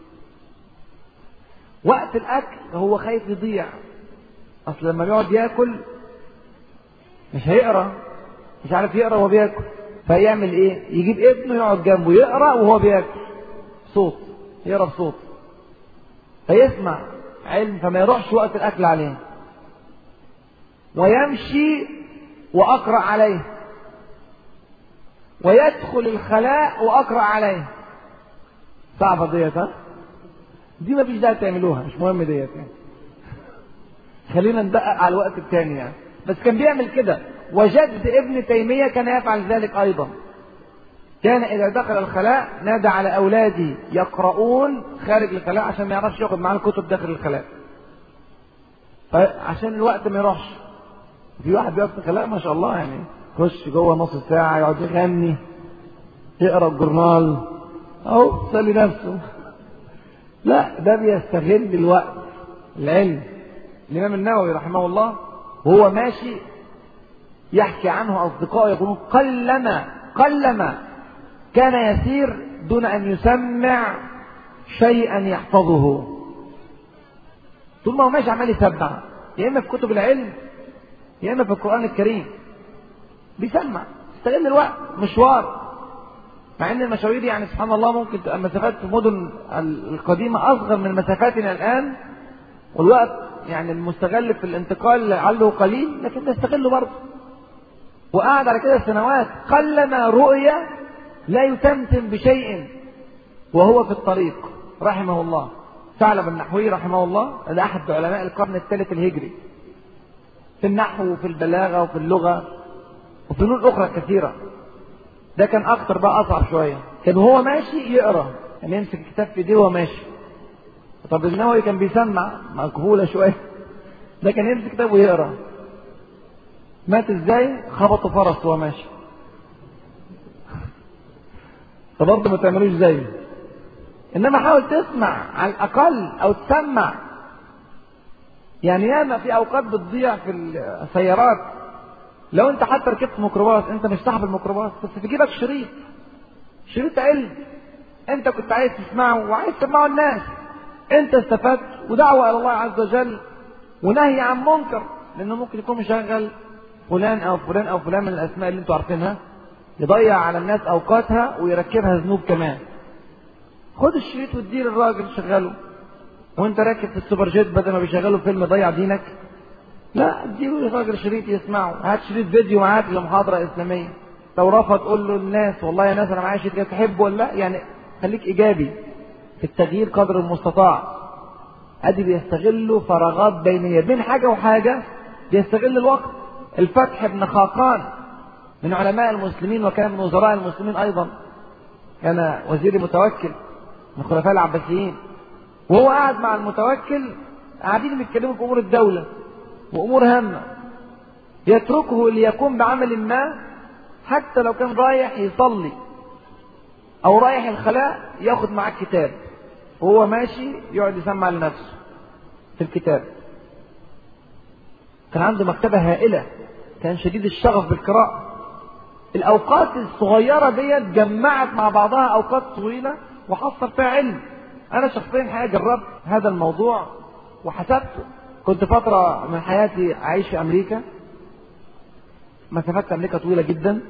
وقت الأكل هو خايف يضيع أصل لما بيقعد ياكل مش هيقرأ مش عارف يقرأ وهو بياكل فيعمل ايه يجيب ابنه يقعد جنبه يقرا وهو بياكل صوت يقرا بصوت فيسمع علم فما يروحش وقت الاكل عليه ويمشي واقرا عليه ويدخل الخلاء واقرا عليه صعبه ديت ها دي ما فيش داعي تعملوها مش مهم ديت يعني خلينا ندقق على الوقت الثاني يعني بس كان بيعمل كده وجد ابن تيمية كان يفعل ذلك أيضا كان إذا دخل الخلاء نادى على أولاده يقرؤون خارج الخلاء عشان ما يعرفش ياخد معاه الكتب داخل الخلاء عشان الوقت ما يروحش في واحد بيقف في الخلاء ما شاء الله يعني يخش جوه نص ساعة يقعد يغني يقرا الجورنال أو يسلي نفسه لا ده بيستغل الوقت العلم الإمام النووي رحمه الله وهو ماشي يحكي عنه أصدقائه يقولون قلما قلما كان يسير دون أن يسمع شيئا يحفظه طول ما هو ماشي عمال يسمع يا إما في كتب العلم يا إما في القرآن الكريم بيسمع استغل الوقت مشوار مع ان المشاوير يعني سبحان الله ممكن تبقى مسافات في المدن القديمة أصغر من مسافاتنا الآن والوقت يعني المستغل في الانتقال لعله قليل لكن نستغله برضه وقعد على كده سنوات قلما رؤية لا يتمتم بشيء وهو في الطريق رحمه الله ثعلب النحوي رحمه الله هذا أحد علماء القرن الثالث الهجري في النحو وفي البلاغة وفي اللغة وفنون أخرى كثيرة ده كان أكتر بقى أصعب شوية كان وهو ماشي يقرأ يعني يمسك الكتاب في ايديه وهو ماشي طب النووي كان بيسمع مقبولة شوية ده كان يمسك كتاب ويقرأ مات ازاي خبطوا فرس وهو ماشي فبرضه ما تعملوش زيه انما حاول تسمع على الاقل او تسمع يعني ياما في اوقات بتضيع في السيارات لو انت حتى ركبت ميكروباص انت مش صاحب الميكروباص بس في جيبك شريط شريط علم انت كنت عايز تسمعه وعايز تسمعه الناس انت استفدت ودعوة الى الله عز وجل ونهي عن منكر لانه ممكن يكون مشغل فلان او فلان او فلان من الاسماء اللي انتوا عارفينها يضيع على الناس اوقاتها ويركبها ذنوب كمان خد الشريط واديه للراجل شغله وانت راكب في السوبر جيت بدل ما بيشغلوا فيلم ضيع دينك لا اديله للراجل شريط يسمعه هات شريط فيديو معاك لمحاضرة اسلامية لو رفض قول له الناس والله يا ناس انا معايا شريط تحبه ولا لا يعني خليك ايجابي في التغيير قدر المستطاع ادي بيستغلوا فراغات بينية بين حاجة وحاجة بيستغل الوقت الفتح بن خاقان من علماء المسلمين وكان من وزراء المسلمين ايضا كان وزير متوكل من الخلفاء العباسيين وهو قاعد مع المتوكل قاعدين بيتكلموا في امور الدولة وامور هامة يتركه ليقوم بعمل ما حتى لو كان رايح يصلي او رايح الخلاء ياخد معاه كتاب وهو ماشي يقعد يسمع لنفسه في الكتاب كان عنده مكتبة هائلة كان شديد الشغف بالقراءة الأوقات الصغيرة ديت جمعت مع بعضها أوقات طويلة وحصل فيها علم أنا شخصيا حقيقة جربت هذا الموضوع وحسبته كنت فترة من حياتي أعيش في أمريكا مسافات في أمريكا طويلة جدا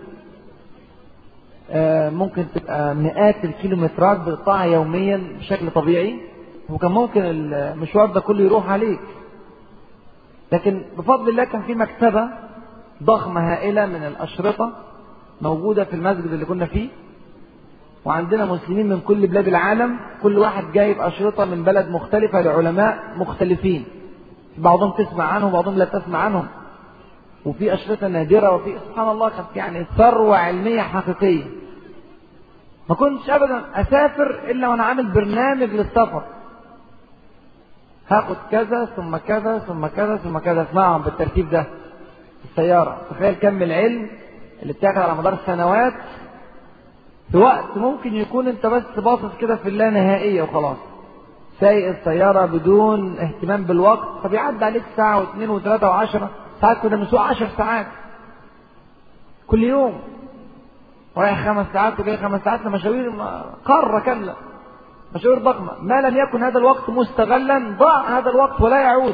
ممكن تبقى مئات الكيلومترات بتقطعها يوميا بشكل طبيعي وكان ممكن المشوار ده كله يروح عليك لكن بفضل الله كان في مكتبة ضخمة هائلة من الأشرطة موجودة في المسجد اللي كنا فيه وعندنا مسلمين من كل بلاد العالم كل واحد جايب أشرطة من بلد مختلفة لعلماء مختلفين بعضهم تسمع عنهم وبعضهم لا تسمع عنهم وفي أشرطة نادرة وفي سبحان الله كانت يعني ثروة علمية حقيقية ما كنتش أبدا أسافر إلا وأنا عامل برنامج للسفر هاخد كذا ثم كذا ثم كذا ثم كذا اسمعهم بالترتيب ده في السيارة تخيل كم العلم اللي بتاخد على مدار سنوات في وقت ممكن يكون انت بس باصص كده في اللانهائية وخلاص سايق السيارة بدون اهتمام بالوقت فبيعدي عليك ساعة واثنين وثلاثة وعشرة ساعات كنا بنسوق عشر ساعات كل يوم رايح خمس ساعات وجاي خمس ساعات لمشاوير قارة كاملة مشاوير ضخمة ما لم يكن هذا الوقت مستغلا ضاع هذا الوقت ولا يعود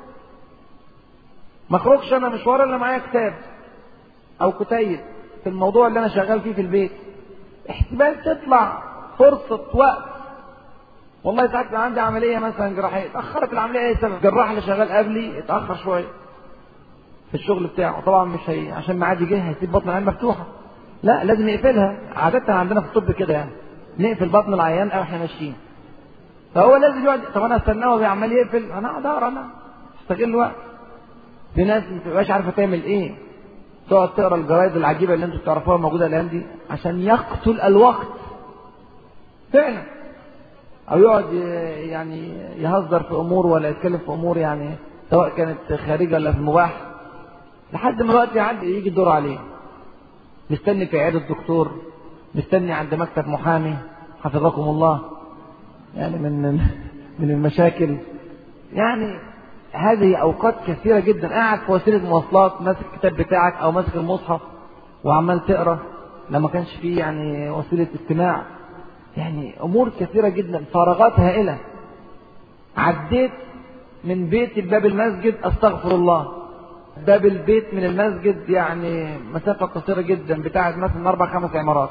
ما اخرجش انا مشوار الا معايا كتاب او كتيب في الموضوع اللي انا شغال فيه في البيت احتمال تطلع فرصة وقت والله ساعات كان عندي عملية مثلا جراحية اتأخرت العملية أي سبب الجراح اللي شغال قبلي اتأخر شوية في الشغل بتاعه طبعا مش هي عشان معادي جه هيسيب بطن العين مفتوحة لا لازم يقفلها عادة عندنا في الطب كده يعني نقفل بطن العيان او احنا ماشيين فهو لازم يقعد طب انا استناه وهو عمال يقفل انا اقعد اقرا انا استغل وقت في ناس ما بتبقاش عارفه تعمل ايه تقعد تقرا الجرايد العجيبه اللي انتم بتعرفوها موجوده الايام دي عشان يقتل الوقت فعلا او يقعد يعني يهزر في امور ولا يتكلم في امور يعني سواء كانت خارجه ولا في المباح لحد ما الوقت يعدي يجي الدور عليه مستني في عياده الدكتور مستني عند مكتب محامي حفظكم الله يعني من من المشاكل يعني هذه اوقات كثيره جدا قاعد في وسيله مواصلات ماسك الكتاب بتاعك او ماسك المصحف وعمال تقرا لما كانش فيه يعني وسيله استماع يعني امور كثيره جدا فراغات هائله عديت من بيت لباب المسجد استغفر الله باب البيت من المسجد يعني مسافه قصيره جدا بتاعت مثلا اربع خمس عمارات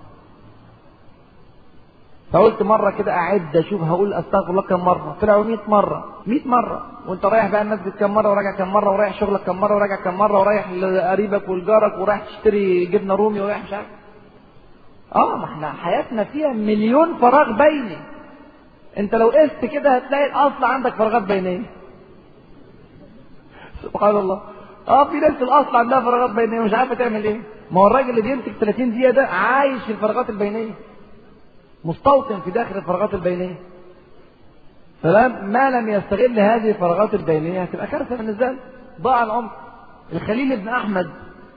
فقلت مرة كده أعد أشوف هقول أستغفر الله كم مرة طلعوا 100 مرة 100 مرة وأنت رايح بقى المسجد كم مرة وراجع كم مرة ورايح شغلك كم مرة وراجع كم مرة ورايح لقريبك ولجارك ورايح تشتري جبنة رومي ورايح مش عارف اه ما احنا حياتنا فيها مليون فراغ بيني انت لو قست كده هتلاقي الاصل عندك فراغات بينيه سبحان الله اه في ناس الاصل عندها فراغات بينيه مش عارفه تعمل ايه ما هو الراجل اللي بيمسك 30 دقيقه ده عايش في الفراغات البينيه مستوطن في داخل الفراغات البينيه فما لم يستغل هذه الفراغات البينيه هتبقى كارثه بالنسبه له ضاع العمر الخليل بن احمد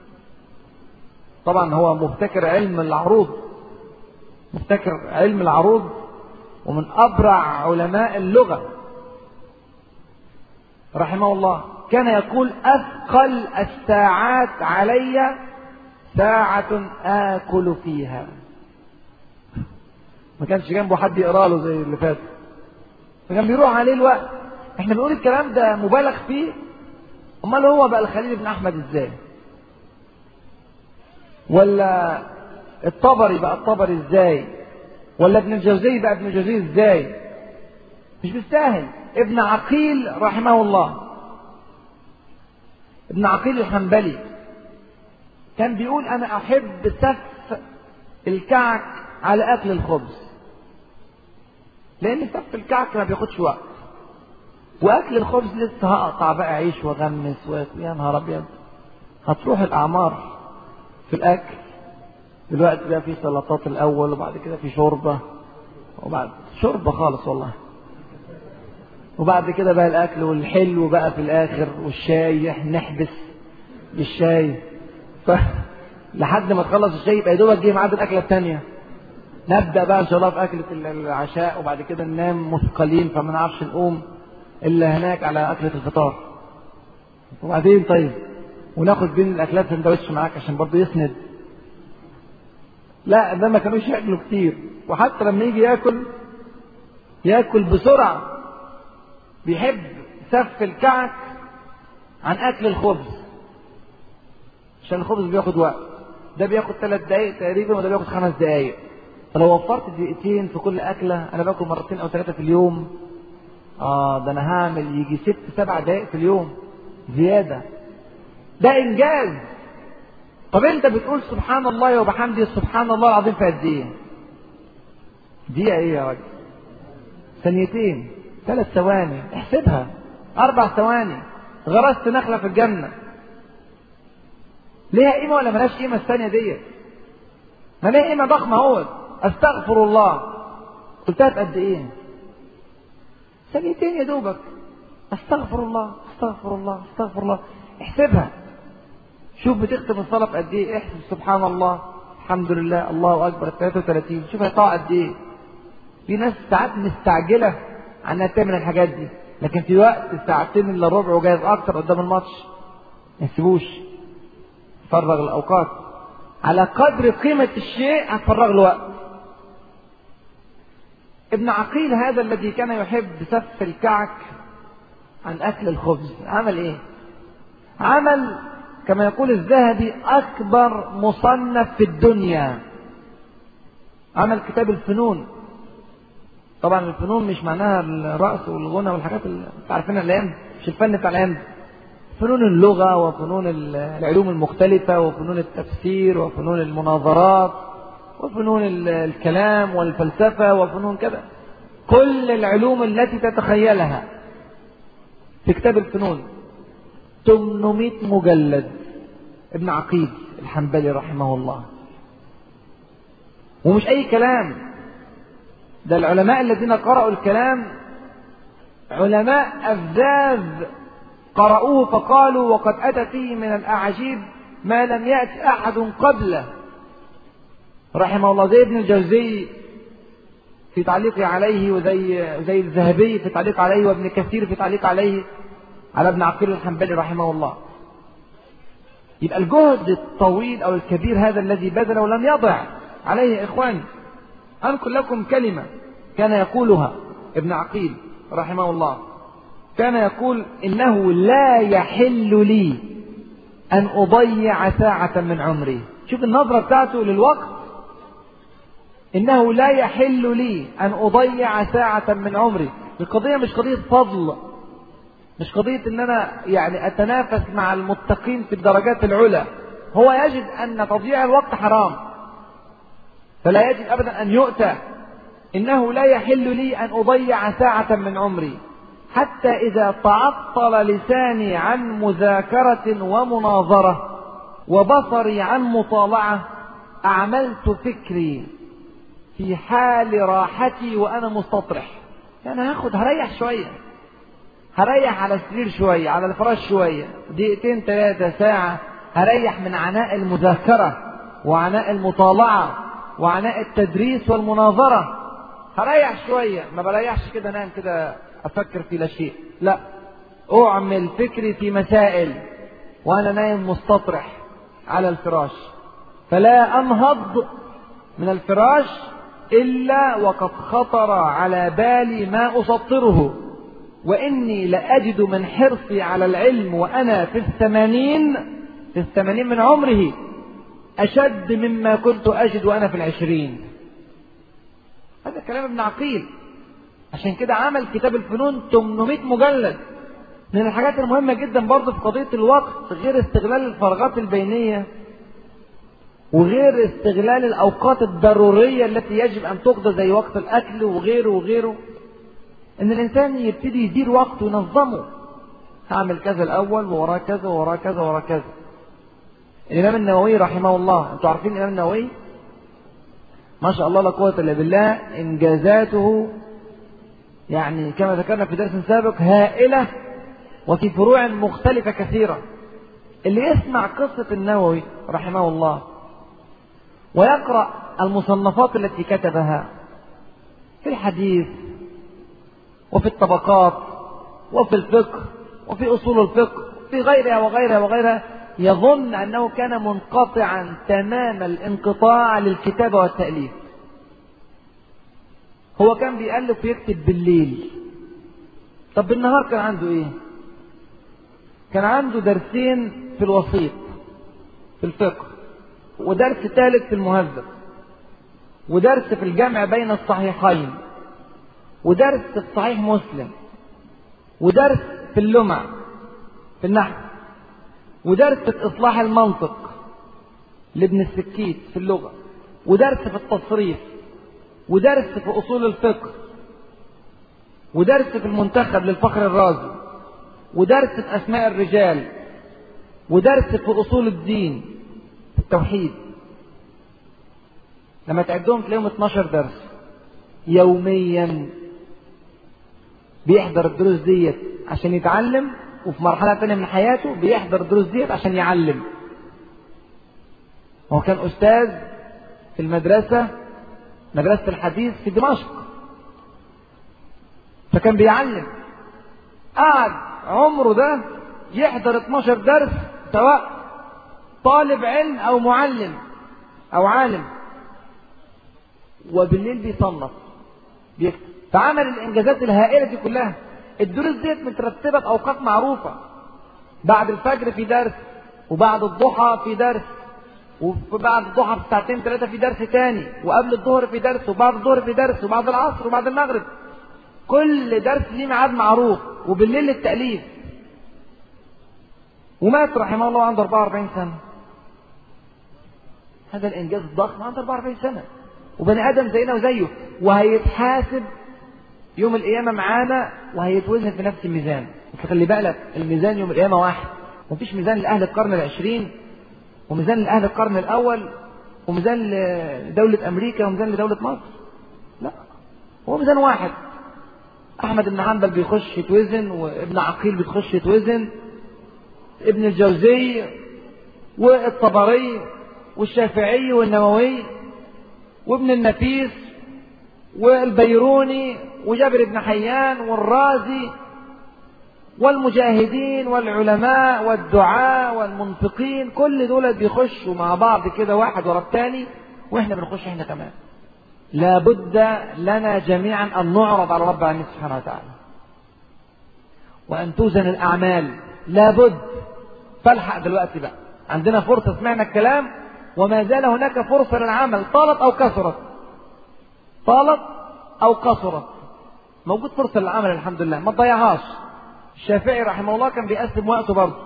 طبعا هو مبتكر علم العروض مبتكر علم العروض ومن ابرع علماء اللغه رحمه الله كان يقول اثقل الساعات علي ساعه اكل فيها ما كانش جنبه حد يقرا له زي اللي فات فكان بيروح عليه الوقت احنا بنقول الكلام ده مبالغ فيه امال هو بقى الخليل بن احمد ازاي ولا الطبري بقى الطبري ازاي ولا ابن الجوزي بقى ابن الجوزي ازاي مش بالساهل ابن عقيل رحمه الله ابن عقيل الحنبلي كان بيقول انا احب سف الكعك على اكل الخبز لان سف الكعك ما بياخدش وقت واكل الخبز لسه هقطع بقى عيش واغمس واكل يا نهار ابيض هتروح الاعمار في الاكل دلوقتي بقى في سلطات الاول وبعد كده في شوربه وبعد شوربه خالص والله وبعد كده بقى الاكل والحلو بقى في الاخر والشاي نحبس بالشاي ف... لحد ما تخلص الشاي يبقى يا دوبك جه ميعاد الاكله الثانيه نبدا بقى ان شاء الله في اكله العشاء وبعد كده ننام مثقلين فما نعرفش نقوم الا هناك على اكله الفطار وبعدين طيب وناخد بين الاكلات سندوتش معاك عشان برضه يسند لا ده ما كانوش ياكلوا كتير وحتى لما يجي ياكل ياكل بسرعة بيحب سف الكعك عن اكل الخبز عشان الخبز بياخد وقت ده بياخد ثلاث دقايق تقريبا وده بياخد خمس دقايق فلو وفرت دقيقتين في كل اكله انا باكل مرتين او ثلاثه في اليوم اه ده انا هعمل يجي ست سبع دقايق في اليوم زياده ده انجاز طب انت بتقول سبحان الله وبحمده سبحان الله العظيم في قد ايه دقيقه ايه يا راجل ثانيتين ثلاث ثواني احسبها اربع ثواني غرست نخله في الجنه ليها قيمه ولا ملهاش قيمه الثانيه ديت ما ليها قيمه ضخمه اهوت استغفر الله قلتها في قد ايه ثانيتين يا دوبك استغفر الله استغفر الله استغفر الله احسبها شوف بتختم الصلاه في قد ايه احسب سبحان الله الحمد لله الله اكبر 33 شوف هيطلع قد ايه في ناس ساعات مستعجله عنها تعمل الحاجات دي لكن في وقت ساعتين الا ربع وجايز اكتر قدام الماتش ما يسيبوش فرغ الاوقات على قدر قيمة الشيء هتفرغ له وقت ابن عقيل هذا الذي كان يحب سف الكعك عن أكل الخبز عمل إيه؟ عمل كما يقول الذهبي أكبر مصنف في الدنيا عمل كتاب الفنون طبعا الفنون مش معناها الرقص والغنى والحاجات اللي عارفينها الايام مش الفن بتاع الايام فنون اللغة وفنون العلوم المختلفة وفنون التفسير وفنون المناظرات وفنون الكلام والفلسفة وفنون كذا كل العلوم التي تتخيلها في كتاب الفنون 800 مجلد ابن عقيل الحنبلي رحمه الله ومش أي كلام ده العلماء الذين قرأوا الكلام علماء أفذاذ قرأوه فقالوا وقد أتى فيه من الأعاجيب ما لم يأتي أحد قبله رحمه الله زي ابن الجوزي في تعليقه عليه وزي زي الذهبي في تعليق عليه وابن كثير في تعليق عليه على ابن عقيل الحنبلي رحمه الله يبقى الجهد الطويل أو الكبير هذا الذي بذله لم يضع عليه إخواني أنقل لكم كلمة كان يقولها ابن عقيل رحمه الله كان يقول إنه لا يحل لي أن أضيع ساعة من عمري شوف النظرة بتاعته للوقت إنه لا يحل لي أن أضيع ساعة من عمري القضية مش قضية فضل مش قضية إن أنا يعني أتنافس مع المتقين في الدرجات العلى هو يجد أن تضييع الوقت حرام فلا يجب أبدا أن يؤتى إنه لا يحل لي أن أضيع ساعة من عمري حتى إذا تعطل لساني عن مذاكرة ومناظرة وبصري عن مطالعة أعملت فكري في حال راحتي وأنا مستطرح يعني هاخد هريح شوية هريح على السرير شوية على الفراش شوية دقيقتين ثلاثة ساعة هريح من عناء المذاكرة وعناء المطالعة وعناء التدريس والمناظرة هريح شوية ما بريحش كده نام كده أفكر في لا شيء لا أعمل فكري في مسائل وأنا نايم مستطرح على الفراش فلا أنهض من الفراش إلا وقد خطر على بالي ما أسطره وإني لأجد من حرصي على العلم وأنا في الثمانين في الثمانين من عمره أشد مما كنت أجد وأنا في العشرين هذا كلام ابن عقيل عشان كده عمل كتاب الفنون 800 مجلد من الحاجات المهمة جدا برضه في قضية الوقت غير استغلال الفراغات البينية وغير استغلال الأوقات الضرورية التي يجب أن تقضى زي وقت الأكل وغيره وغيره إن الإنسان يبتدي يدير وقته وينظمه هعمل كذا الأول ووراه كذا ووراه كذا ووراه كذا الإمام النووي رحمه الله أنتوا عارفين الإمام النووي ما شاء الله لا قوة إلا بالله إنجازاته يعني كما ذكرنا في درس سابق هائلة وفي فروع مختلفة كثيرة اللي يسمع قصة النووي رحمه الله ويقرأ المصنفات التي كتبها في الحديث وفي الطبقات وفي الفقه وفي أصول الفقه في غيرها وغيرها وغيرها يظن أنه كان منقطعا تمام الانقطاع للكتابة والتأليف هو كان بيألف ويكتب بالليل طب بالنهار كان عنده ايه كان عنده درسين في الوسيط في الفقه ودرس ثالث في المهذب ودرس في الجمع بين الصحيحين ودرس في صحيح مسلم ودرس في اللمع في النحو ودرس في إصلاح المنطق لابن السكيت في اللغة ودرس في التصريف ودرس في أصول الفقه ودرس في المنتخب للفخر الرازي ودرس في أسماء الرجال ودرس في أصول الدين في التوحيد لما تعدهم تلاقيهم 12 درس يوميا بيحضر الدروس ديت عشان يتعلم وفي مرحلة تانية من حياته بيحضر الدروس ديت عشان يعلم هو كان أستاذ في المدرسة مدرسة الحديث في دمشق فكان بيعلم قعد عمره ده يحضر 12 درس سواء طالب علم أو معلم أو عالم وبالليل بيصنف بيكتب فعمل الإنجازات الهائلة دي كلها الدروس ديت مترتبة بأوقات معروفة بعد الفجر في درس وبعد الضحى في درس وبعد الضحى بساعتين ثلاثة في درس تاني وقبل الظهر في درس وبعد الظهر في درس وبعد العصر وبعد المغرب كل درس ليه ميعاد معروف وبالليل التأليف ومات رحمه الله عنده 44 سنة هذا الإنجاز الضخم عنده 44 سنة وبني آدم زينا وزيه وهيتحاسب يوم القيامة معانا وهيتوزن في نفس الميزان خلي بالك الميزان يوم القيامة واحد مفيش ميزان لأهل القرن العشرين وميزان لأهل القرن الأول وميزان لدولة أمريكا وميزان لدولة مصر لا هو ميزان واحد أحمد بن حنبل بيخش يتوزن وابن عقيل بيخش يتوزن ابن الجوزي والطبري والشافعي والنووي وابن النفيس والبيروني وجابر بن حيان والرازي والمجاهدين والعلماء والدعاء والمنفقين كل دول بيخشوا مع بعض كده واحد ورا الثاني واحنا بنخش احنا كمان لابد لنا جميعا ان نعرض على رب العالمين سبحانه وتعالى وان توزن الاعمال لابد فالحق دلوقتي بقى عندنا فرصه سمعنا الكلام وما زال هناك فرصه للعمل طالت او كثرت طالت او قصرت موجود فرصه للعمل الحمد لله ما تضيعهاش الشافعي رحمه الله كان بيقسم وقته برضه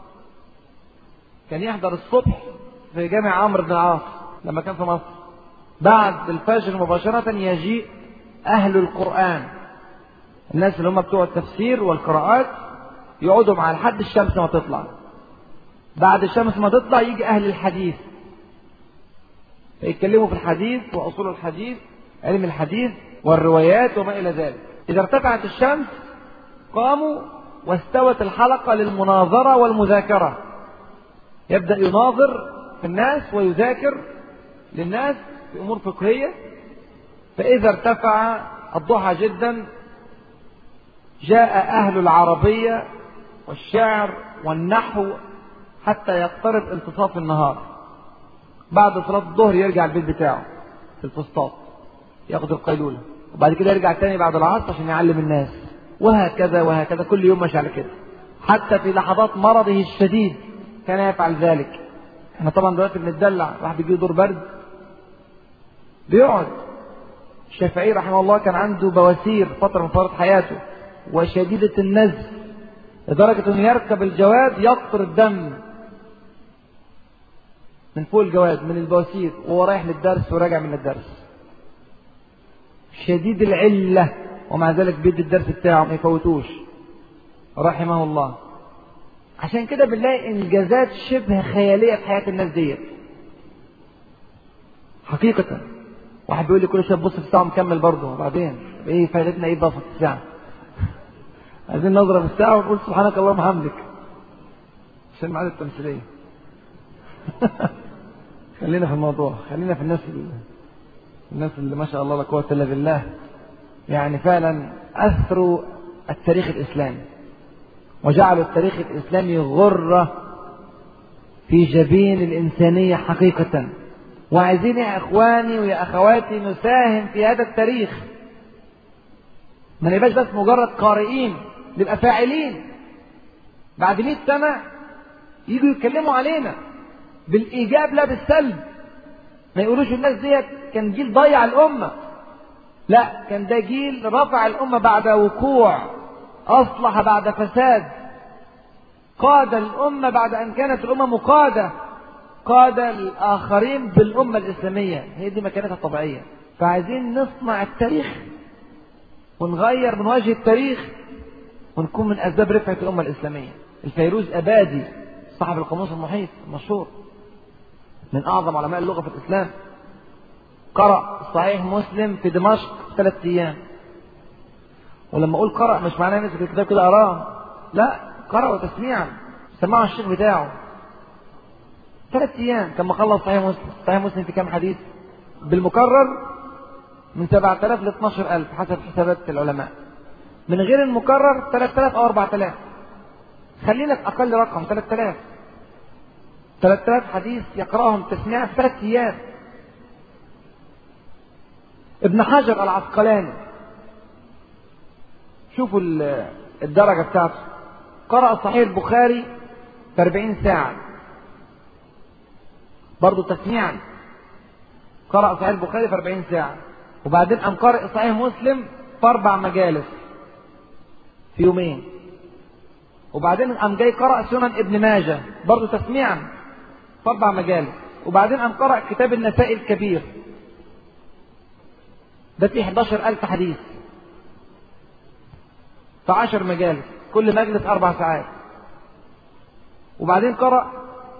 كان يحضر الصبح في جامع عمرو بن العاص لما كان في مصر بعد الفجر مباشرة يجيء أهل القرآن الناس اللي هم بتوع التفسير والقراءات يقعدوا مع لحد الشمس ما تطلع بعد الشمس ما تطلع يجي أهل الحديث فيتكلموا في الحديث وأصول الحديث علم الحديث والروايات وما إلى ذلك إذا ارتفعت الشمس قاموا واستوت الحلقة للمناظرة والمذاكرة يبدأ يناظر في الناس ويذاكر للناس في أمور فقهية فإذا ارتفع الضحى جدا جاء أهل العربية والشعر والنحو حتى يقترب انتصاف النهار بعد صلاة الظهر يرجع البيت بتاعه في الفسطاط ياخد القيلولة وبعد كده يرجع تاني بعد العصر عشان يعلم الناس وهكذا وهكذا كل يوم ماشي على كده حتى في لحظات مرضه الشديد كان يفعل ذلك احنا طبعا دلوقتي بنتدلع واحد بيجي دور برد بيقعد الشافعي رحمه الله كان عنده بواسير فترة من فترات حياته وشديدة النزف لدرجة انه يركب الجواد يقطر الدم من فوق الجواد من البواسير وهو رايح للدرس وراجع من الدرس شديد العلة ومع ذلك بيدي الدرس بتاعه ما يفوتوش رحمه الله عشان كده بنلاقي انجازات شبه خياليه في حياه الناس ديت حقيقه واحد بيقول لي كل شويه تبص في الساعه مكمل برضه وبعدين ايه فايدتنا ايه بقى في الساعه عايزين نضرب الساعه ونقول سبحانك اللهم وبحمدك عشان معاد التمثيليه خلينا في الموضوع خلينا في الناس اللي الناس اللي ما شاء الله لا قوه الا بالله يعني فعلا اثروا التاريخ الاسلامي وجعلوا التاريخ الإسلامي غرة في جبين الإنسانية حقيقة وعايزين يا إخواني ويا أخواتي نساهم في هذا التاريخ ما نبقاش بس مجرد قارئين نبقى فاعلين بعد 100 سنة يجوا يتكلموا علينا بالإيجاب لا بالسلب ما يقولوش الناس ديت كان جيل ضيع الأمة لا كان ده جيل رفع الأمة بعد وقوع أصلح بعد فساد قاد الأمة بعد أن كانت الأمة مقادة قاد الآخرين بالأمة الإسلامية هي دي مكانتها الطبيعية فعايزين نصنع التاريخ ونغير من وجه التاريخ ونكون من أسباب رفعة الأمة الإسلامية الفيروز أبادي صاحب القاموس المحيط المشهور من أعظم علماء اللغة في الإسلام قرأ صحيح مسلم في دمشق ثلاث أيام ولما أقول قرأ مش معناه مسك الكتاب كده قراه لا قرأ تسميعا سمعه الشيخ بتاعه ثلاث أيام كان مخلص صحيح مسلم صحيح مسلم في كام حديث بالمكرر من 7000 ل 12000 حسب حسابات العلماء من غير المكرر 3000 أو 4000 خلينا في أقل رقم 3000 3000 حديث يقرأهم تسميعا في ثلاث أيام ابن حجر العسقلاني شوفوا الدرجة بتاعته قرأ صحيح البخاري في 40 ساعة برضه تسميعا قرأ صحيح البخاري في 40 ساعة وبعدين قام قارئ صحيح مسلم في أربع مجالس في يومين وبعدين قام جاي قرأ سنن ابن ماجه برضه تسميعا في أربع مجالس وبعدين قام قرأ كتاب النسائي الكبير ده فيه 11000 حديث في 10 مجالس كل مجلس أربع ساعات وبعدين قرأ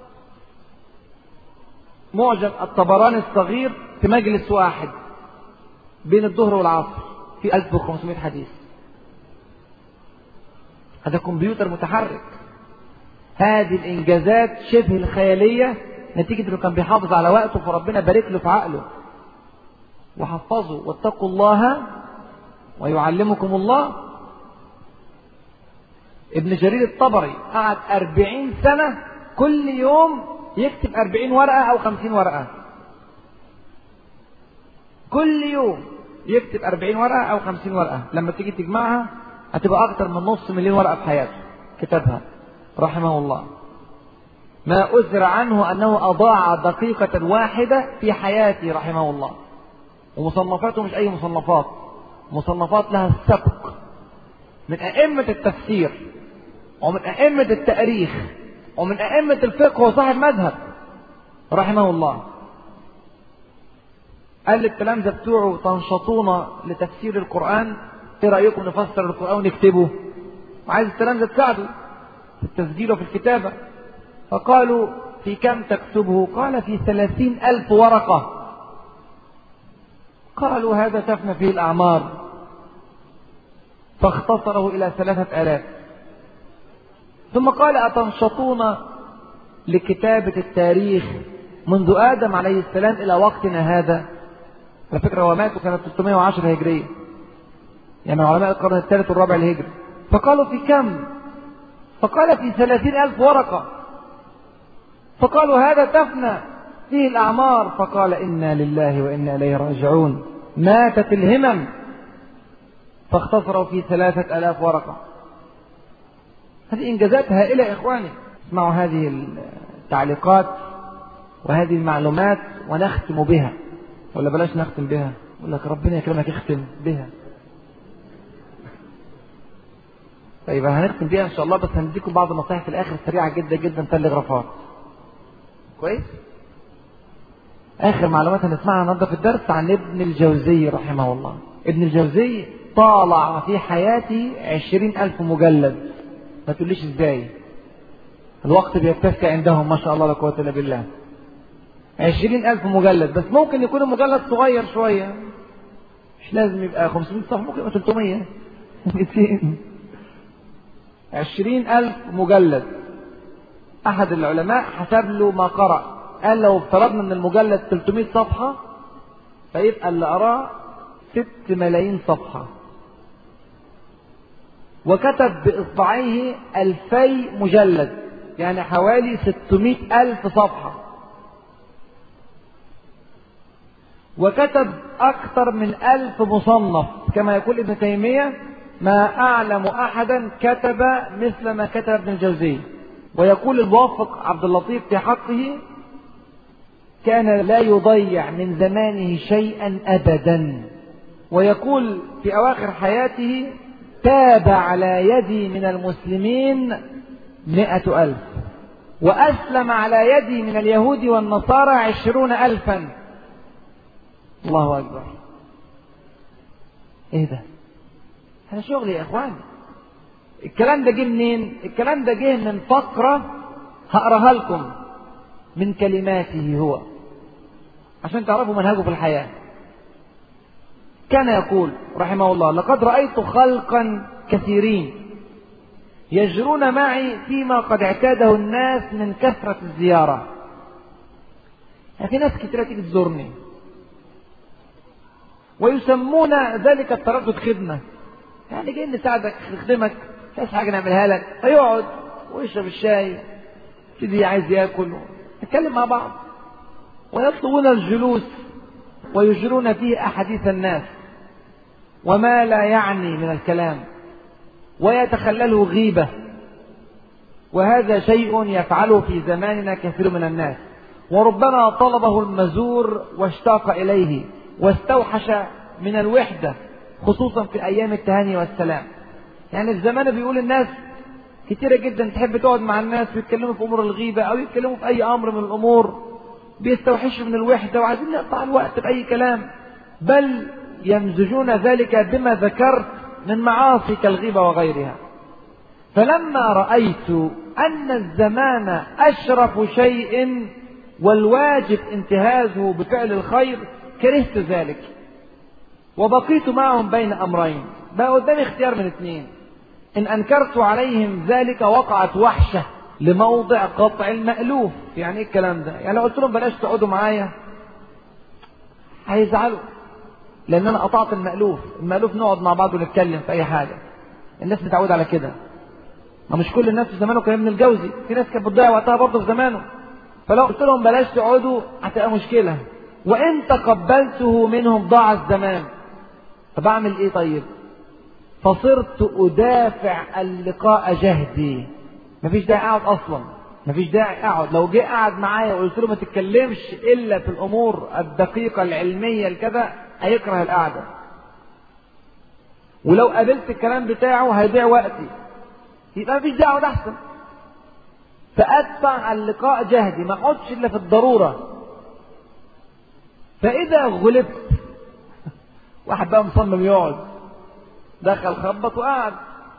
معجم الطبراني الصغير في مجلس واحد بين الظهر والعصر في 1500 حديث هذا كمبيوتر متحرك هذه الإنجازات شبه الخيالية نتيجة أنه كان بيحافظ على وقته فربنا بارك له في عقله وحفظوا واتقوا الله ويعلمكم الله ابن جرير الطبري قعد أربعين سنة كل يوم يكتب أربعين ورقة أو خمسين ورقة كل يوم يكتب أربعين ورقة أو خمسين ورقة لما تيجي تجمعها هتبقى أكتر من نص مليون ورقة في حياته كتبها رحمه الله ما أذر عنه أنه أضاع دقيقة واحدة في حياته رحمه الله ومصنفاته مش أي مصنفات مصنفات لها السبق من أئمة التفسير ومن أئمة التاريخ ومن أئمة الفقه وصاحب مذهب رحمه الله قال للتلامذة بتوعه تنشطون لتفسير القرآن ايه رأيكم نفسر القرآن ونكتبه وعايز التلامذة تساعده في التسجيل وفي الكتابة فقالوا في كم تكتبه قال في ثلاثين ألف ورقة قالوا هذا تفنى فيه الأعمار فاختصره إلى ثلاثة آلاف ثم قال أتنشطون لكتابة التاريخ منذ آدم عليه السلام إلى وقتنا هذا على فكرة هو مات وكانت 310 هجرية يعني علماء القرن الثالث والرابع الهجري فقالوا في كم فقال في ثلاثين ألف ورقة فقالوا هذا تفنى فيه الأعمار فقال إنا لله وإنا إليه راجعون ماتت الهمم فاختصروا في ثلاثة ألاف ورقة هذه إنجازات هائلة يا إخواني اسمعوا هذه التعليقات وهذه المعلومات ونختم بها ولا بلاش نختم بها يقول لك ربنا يكرمك اختم بها طيب هنختم بيها ان شاء الله بس هنديكم بعض النصائح في الاخر سريعه جدا جدا تلغرافات كويس اخر معلومات هنسمعها النهارده في الدرس عن ابن الجوزي رحمه الله ابن الجوزي طالع في حياتي عشرين ألف مجلد ما تقوليش ازاي الوقت بيتسع عندهم ما شاء الله لا قوة إلا بالله عشرين ألف مجلد بس ممكن يكون المجلد صغير شوية مش لازم يبقى 500 صفحة ممكن يبقى 300 200 عشرين ألف مجلد أحد العلماء حسب له ما قرأ قال لو افترضنا أن المجلد 300 صفحة فيبقى اللي قراه 6 ملايين صفحة وكتب بإصبعيه ألفي مجلد يعني حوالي 600 ألف صفحة وكتب أكثر من ألف مصنف كما يقول ابن تيمية ما أعلم أحدا كتب مثل ما كتب ابن الجوزي ويقول الوافق عبد اللطيف في حقه كان لا يضيع من زمانه شيئا أبدا ويقول في أواخر حياته تاب على يدي من المسلمين مئة ألف وأسلم على يدي من اليهود والنصارى عشرون ألفا الله أكبر إيه ده هذا شغل يا إخواني الكلام ده جه منين الكلام ده جه من فقرة هقراها لكم من كلماته هو عشان تعرفوا منهجه في الحياة كان يقول رحمه الله لقد رأيت خلقا كثيرين يجرون معي فيما قد اعتاده الناس من كثرة الزيارة يعني في ناس كثيرة تيجي تزورني ويسمون ذلك التردد خدمة يعني جايين نساعدك نخدمك مش حاجة نعملها لك فيقعد ويشرب الشاي يبتدي عايز ياكل نتكلم مع بعض ويطلبون الجلوس ويجرون فيه أحاديث الناس وما لا يعني من الكلام ويتخلله غيبة وهذا شيء يفعله في زماننا كثير من الناس وربما طلبه المزور واشتاق إليه واستوحش من الوحدة خصوصا في أيام التهاني والسلام يعني في زمان بيقول الناس كتيرة جدا تحب تقعد مع الناس ويتكلموا في أمور الغيبة أو يتكلموا في أي أمر من الأمور بيستوحشوا من الوحدة وعايزين نقطع الوقت بأي كلام بل يمزجون ذلك بما ذكرت من معاصي كالغيبة وغيرها فلما رأيت أن الزمان أشرف شيء والواجب انتهازه بفعل الخير كرهت ذلك وبقيت معهم بين أمرين بقى قدامي اختيار من اثنين إن أنكرت عليهم ذلك وقعت وحشة لموضع قطع المألوف يعني ايه الكلام ده يعني لو قلت لهم بلاش تقعدوا معايا هيزعلوا لان انا قطعت المألوف المألوف نقعد مع بعض ونتكلم في اي حاجة الناس متعودة على كده ما مش كل الناس في زمانه كان ابن الجوزي في ناس كانت بتضيع وقتها برضه في زمانه فلو قلت لهم بلاش تقعدوا هتبقى مشكلة وان تقبلته منهم ضاع الزمان طب اعمل ايه طيب فصرت ادافع اللقاء جهدي مفيش داعي اقعد اصلا مفيش داعي اقعد لو جه قعد معايا وقلت له ما تتكلمش الا في الامور الدقيقه العلميه الكذا هيكره القعده ولو قابلت الكلام بتاعه هيضيع وقتي يبقى مفيش داعي اقعد احسن فادفع اللقاء جهدي ما اقعدش الا في الضروره فاذا غلبت واحد بقى مصمم يقعد دخل خبط وقعد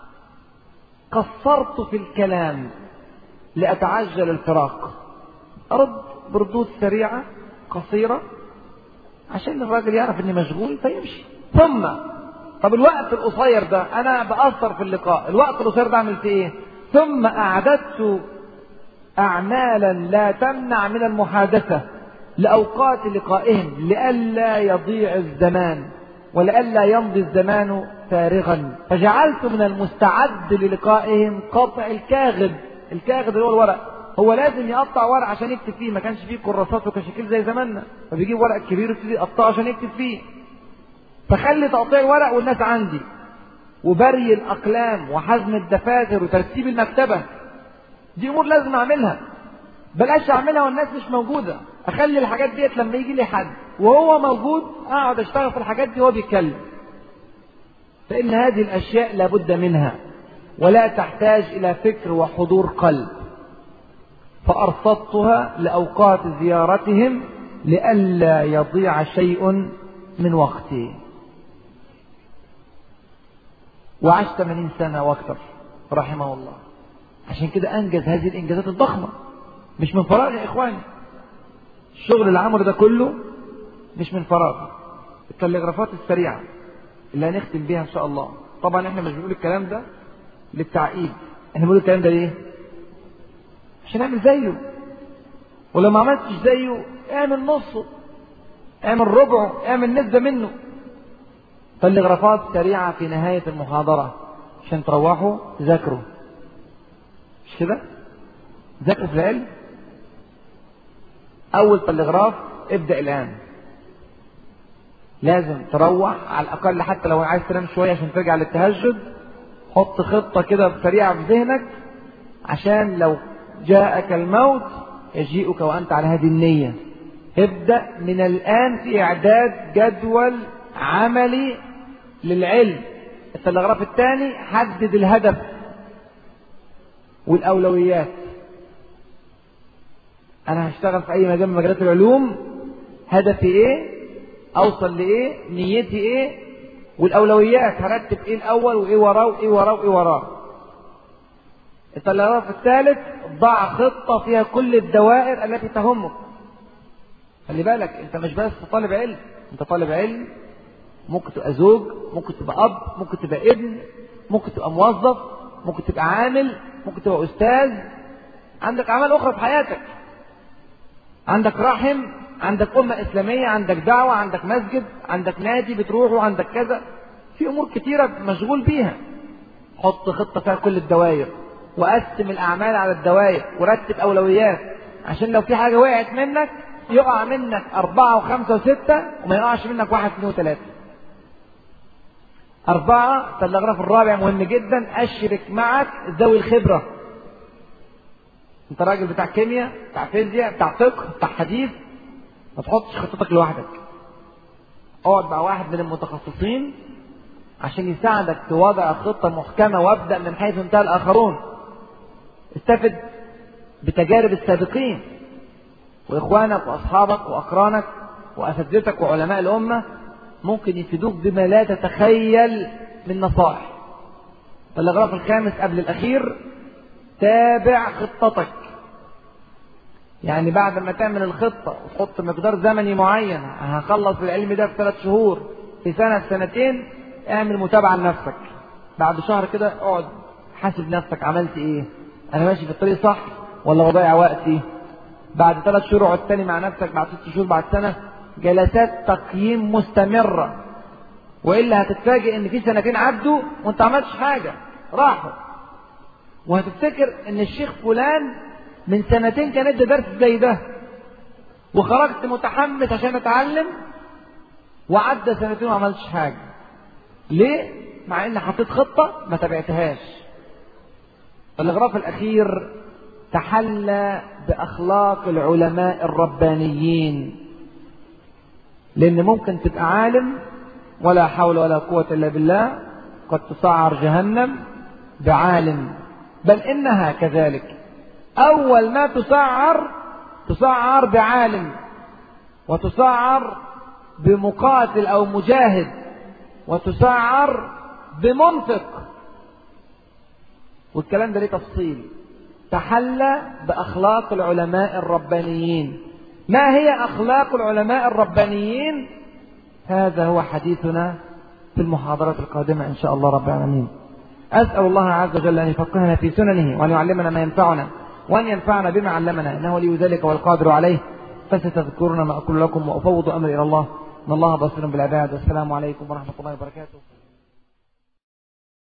قصرت في الكلام لأتعجل الفراق أرد بردود سريعة قصيرة عشان الراجل يعرف إني مشغول فيمشي ثم طب الوقت القصير ده أنا بأثر في اللقاء الوقت القصير ده أعمل فيه إيه ثم أعددت أعمالا لا تمنع من المحادثة لأوقات لقائهم لئلا يضيع الزمان ولئلا يمضي الزمان فارغا فجعلت من المستعد للقائهم قطع الكاغد الكاغد اللي هو الورق هو لازم يقطع ورق عشان يكتب فيه ما كانش فيه كراسات وكشاكيل زي زماننا فبيجيب ورق كبير ويبتدي يقطعه عشان يكتب فيه فخلي تقطيع الورق والناس عندي وبري الاقلام وحزم الدفاتر وترتيب المكتبه دي امور لازم اعملها بلاش اعملها والناس مش موجوده اخلي الحاجات ديت لما يجي لي حد وهو موجود اقعد اشتغل في الحاجات دي وهو بيتكلم فان هذه الاشياء لابد منها ولا تحتاج الى فكر وحضور قلب فارصدتها لاوقات زيارتهم لئلا يضيع شيء من وقتي وعاش 80 سنه واكثر رحمه الله عشان كده انجز هذه الانجازات الضخمه مش من فراغ يا اخواني الشغل اللي عمله ده كله مش من فراغ التلغرافات السريعه اللي هنختم بيها ان شاء الله طبعا احنا مش بنقول الكلام ده للتعقيد احنا بنقول الكلام ده ليه عشان اعمل زيه ولو ما عملتش زيه اعمل نصه اعمل ربعه اعمل نسبة منه تلغرافات سريعة في نهاية المحاضرة عشان تروحوا تذاكروا مش كده ذاكر في العلم أول تلغراف ابدأ الآن لازم تروح على الأقل حتى لو عايز تنام شوية عشان ترجع للتهجد حط خطة كده سريعة في ذهنك عشان لو جاءك الموت يجيئك وأنت على هذه النية ابدأ من الآن في إعداد جدول عملي للعلم التلغراف الثاني حدد الهدف والأولويات أنا هشتغل في أي مجال من مجالات العلوم هدفي إيه أوصل لإيه نيتي إيه والأولويات هرتب إيه الأول وإيه وراه وإيه وراه وإيه وراه التلغراف الثالث ضع خطة فيها كل الدوائر التي تهمك خلي بالك انت مش بس طالب علم انت طالب علم ممكن تبقى زوج ممكن تبقى اب ممكن تبقى ابن ممكن تبقى موظف ممكن تبقى عامل ممكن تبقى استاذ عندك اعمال اخرى في حياتك عندك رحم عندك امه اسلاميه عندك دعوه عندك مسجد عندك نادي بتروحه عندك كذا في امور كتيره مشغول بيها حط خطه فيها كل الدوائر وقسم الاعمال على الدوائر ورتب اولويات عشان لو في حاجه وقعت منك يقع منك أربعة وخمسة وستة وما يقعش منك واحد اثنين وثلاثة. أربعة التلغراف الرابع مهم جدا أشرك معك ذوي الخبرة. أنت راجل بتاع كيمياء، بتاع فيزياء، بتاع فقه، بتاع حديث. ما تحطش خطتك لوحدك. اقعد مع واحد من المتخصصين عشان يساعدك في وضع خطة محكمة وابدأ من حيث انتهى الآخرون. استفد بتجارب السابقين واخوانك واصحابك واقرانك واساتذتك وعلماء الامه ممكن يفيدوك بما لا تتخيل من نصائح التلغراف الخامس قبل الاخير تابع خطتك يعني بعد ما تعمل الخطة وتحط مقدار زمني معين هخلص العلم ده في ثلاث شهور في سنة في سنتين اعمل متابعة لنفسك بعد شهر كده اقعد حاسب نفسك عملت ايه انا ماشي في الطريق صح ولا بضيع وقتي بعد ثلاث شهور اقعد تاني مع نفسك بعد ست شهور بعد سنة جلسات تقييم مستمرة وإلا هتتفاجئ إن في سنتين عدوا وأنت عملتش حاجة راحوا وهتفتكر إن الشيخ فلان من سنتين كان ادى درس زي ده وخرجت متحمس عشان أتعلم وعدى سنتين وما عملتش حاجة ليه؟ مع إن حطيت خطة ما تبعتهاش الإغراف الأخير تحلى باخلاق العلماء الربانيين لان ممكن تبقى عالم ولا حول ولا قوه الا بالله قد تسعر جهنم بعالم بل انها كذلك اول ما تسعر تسعر بعالم وتسعر بمقاتل او مجاهد وتسعر بمنطق والكلام ده ليه تفصيل تحلى باخلاق العلماء الربانيين ما هي اخلاق العلماء الربانيين هذا هو حديثنا في المحاضرات القادمه ان شاء الله رب العالمين اسال الله عز وجل ان يفقهنا في سننه وان يعلمنا ما ينفعنا وان ينفعنا بما علمنا انه ولي ذلك والقادر عليه فستذكرون ما اقول لكم وافوض امري الى الله ان الله بصير بالعباد والسلام عليكم ورحمه الله وبركاته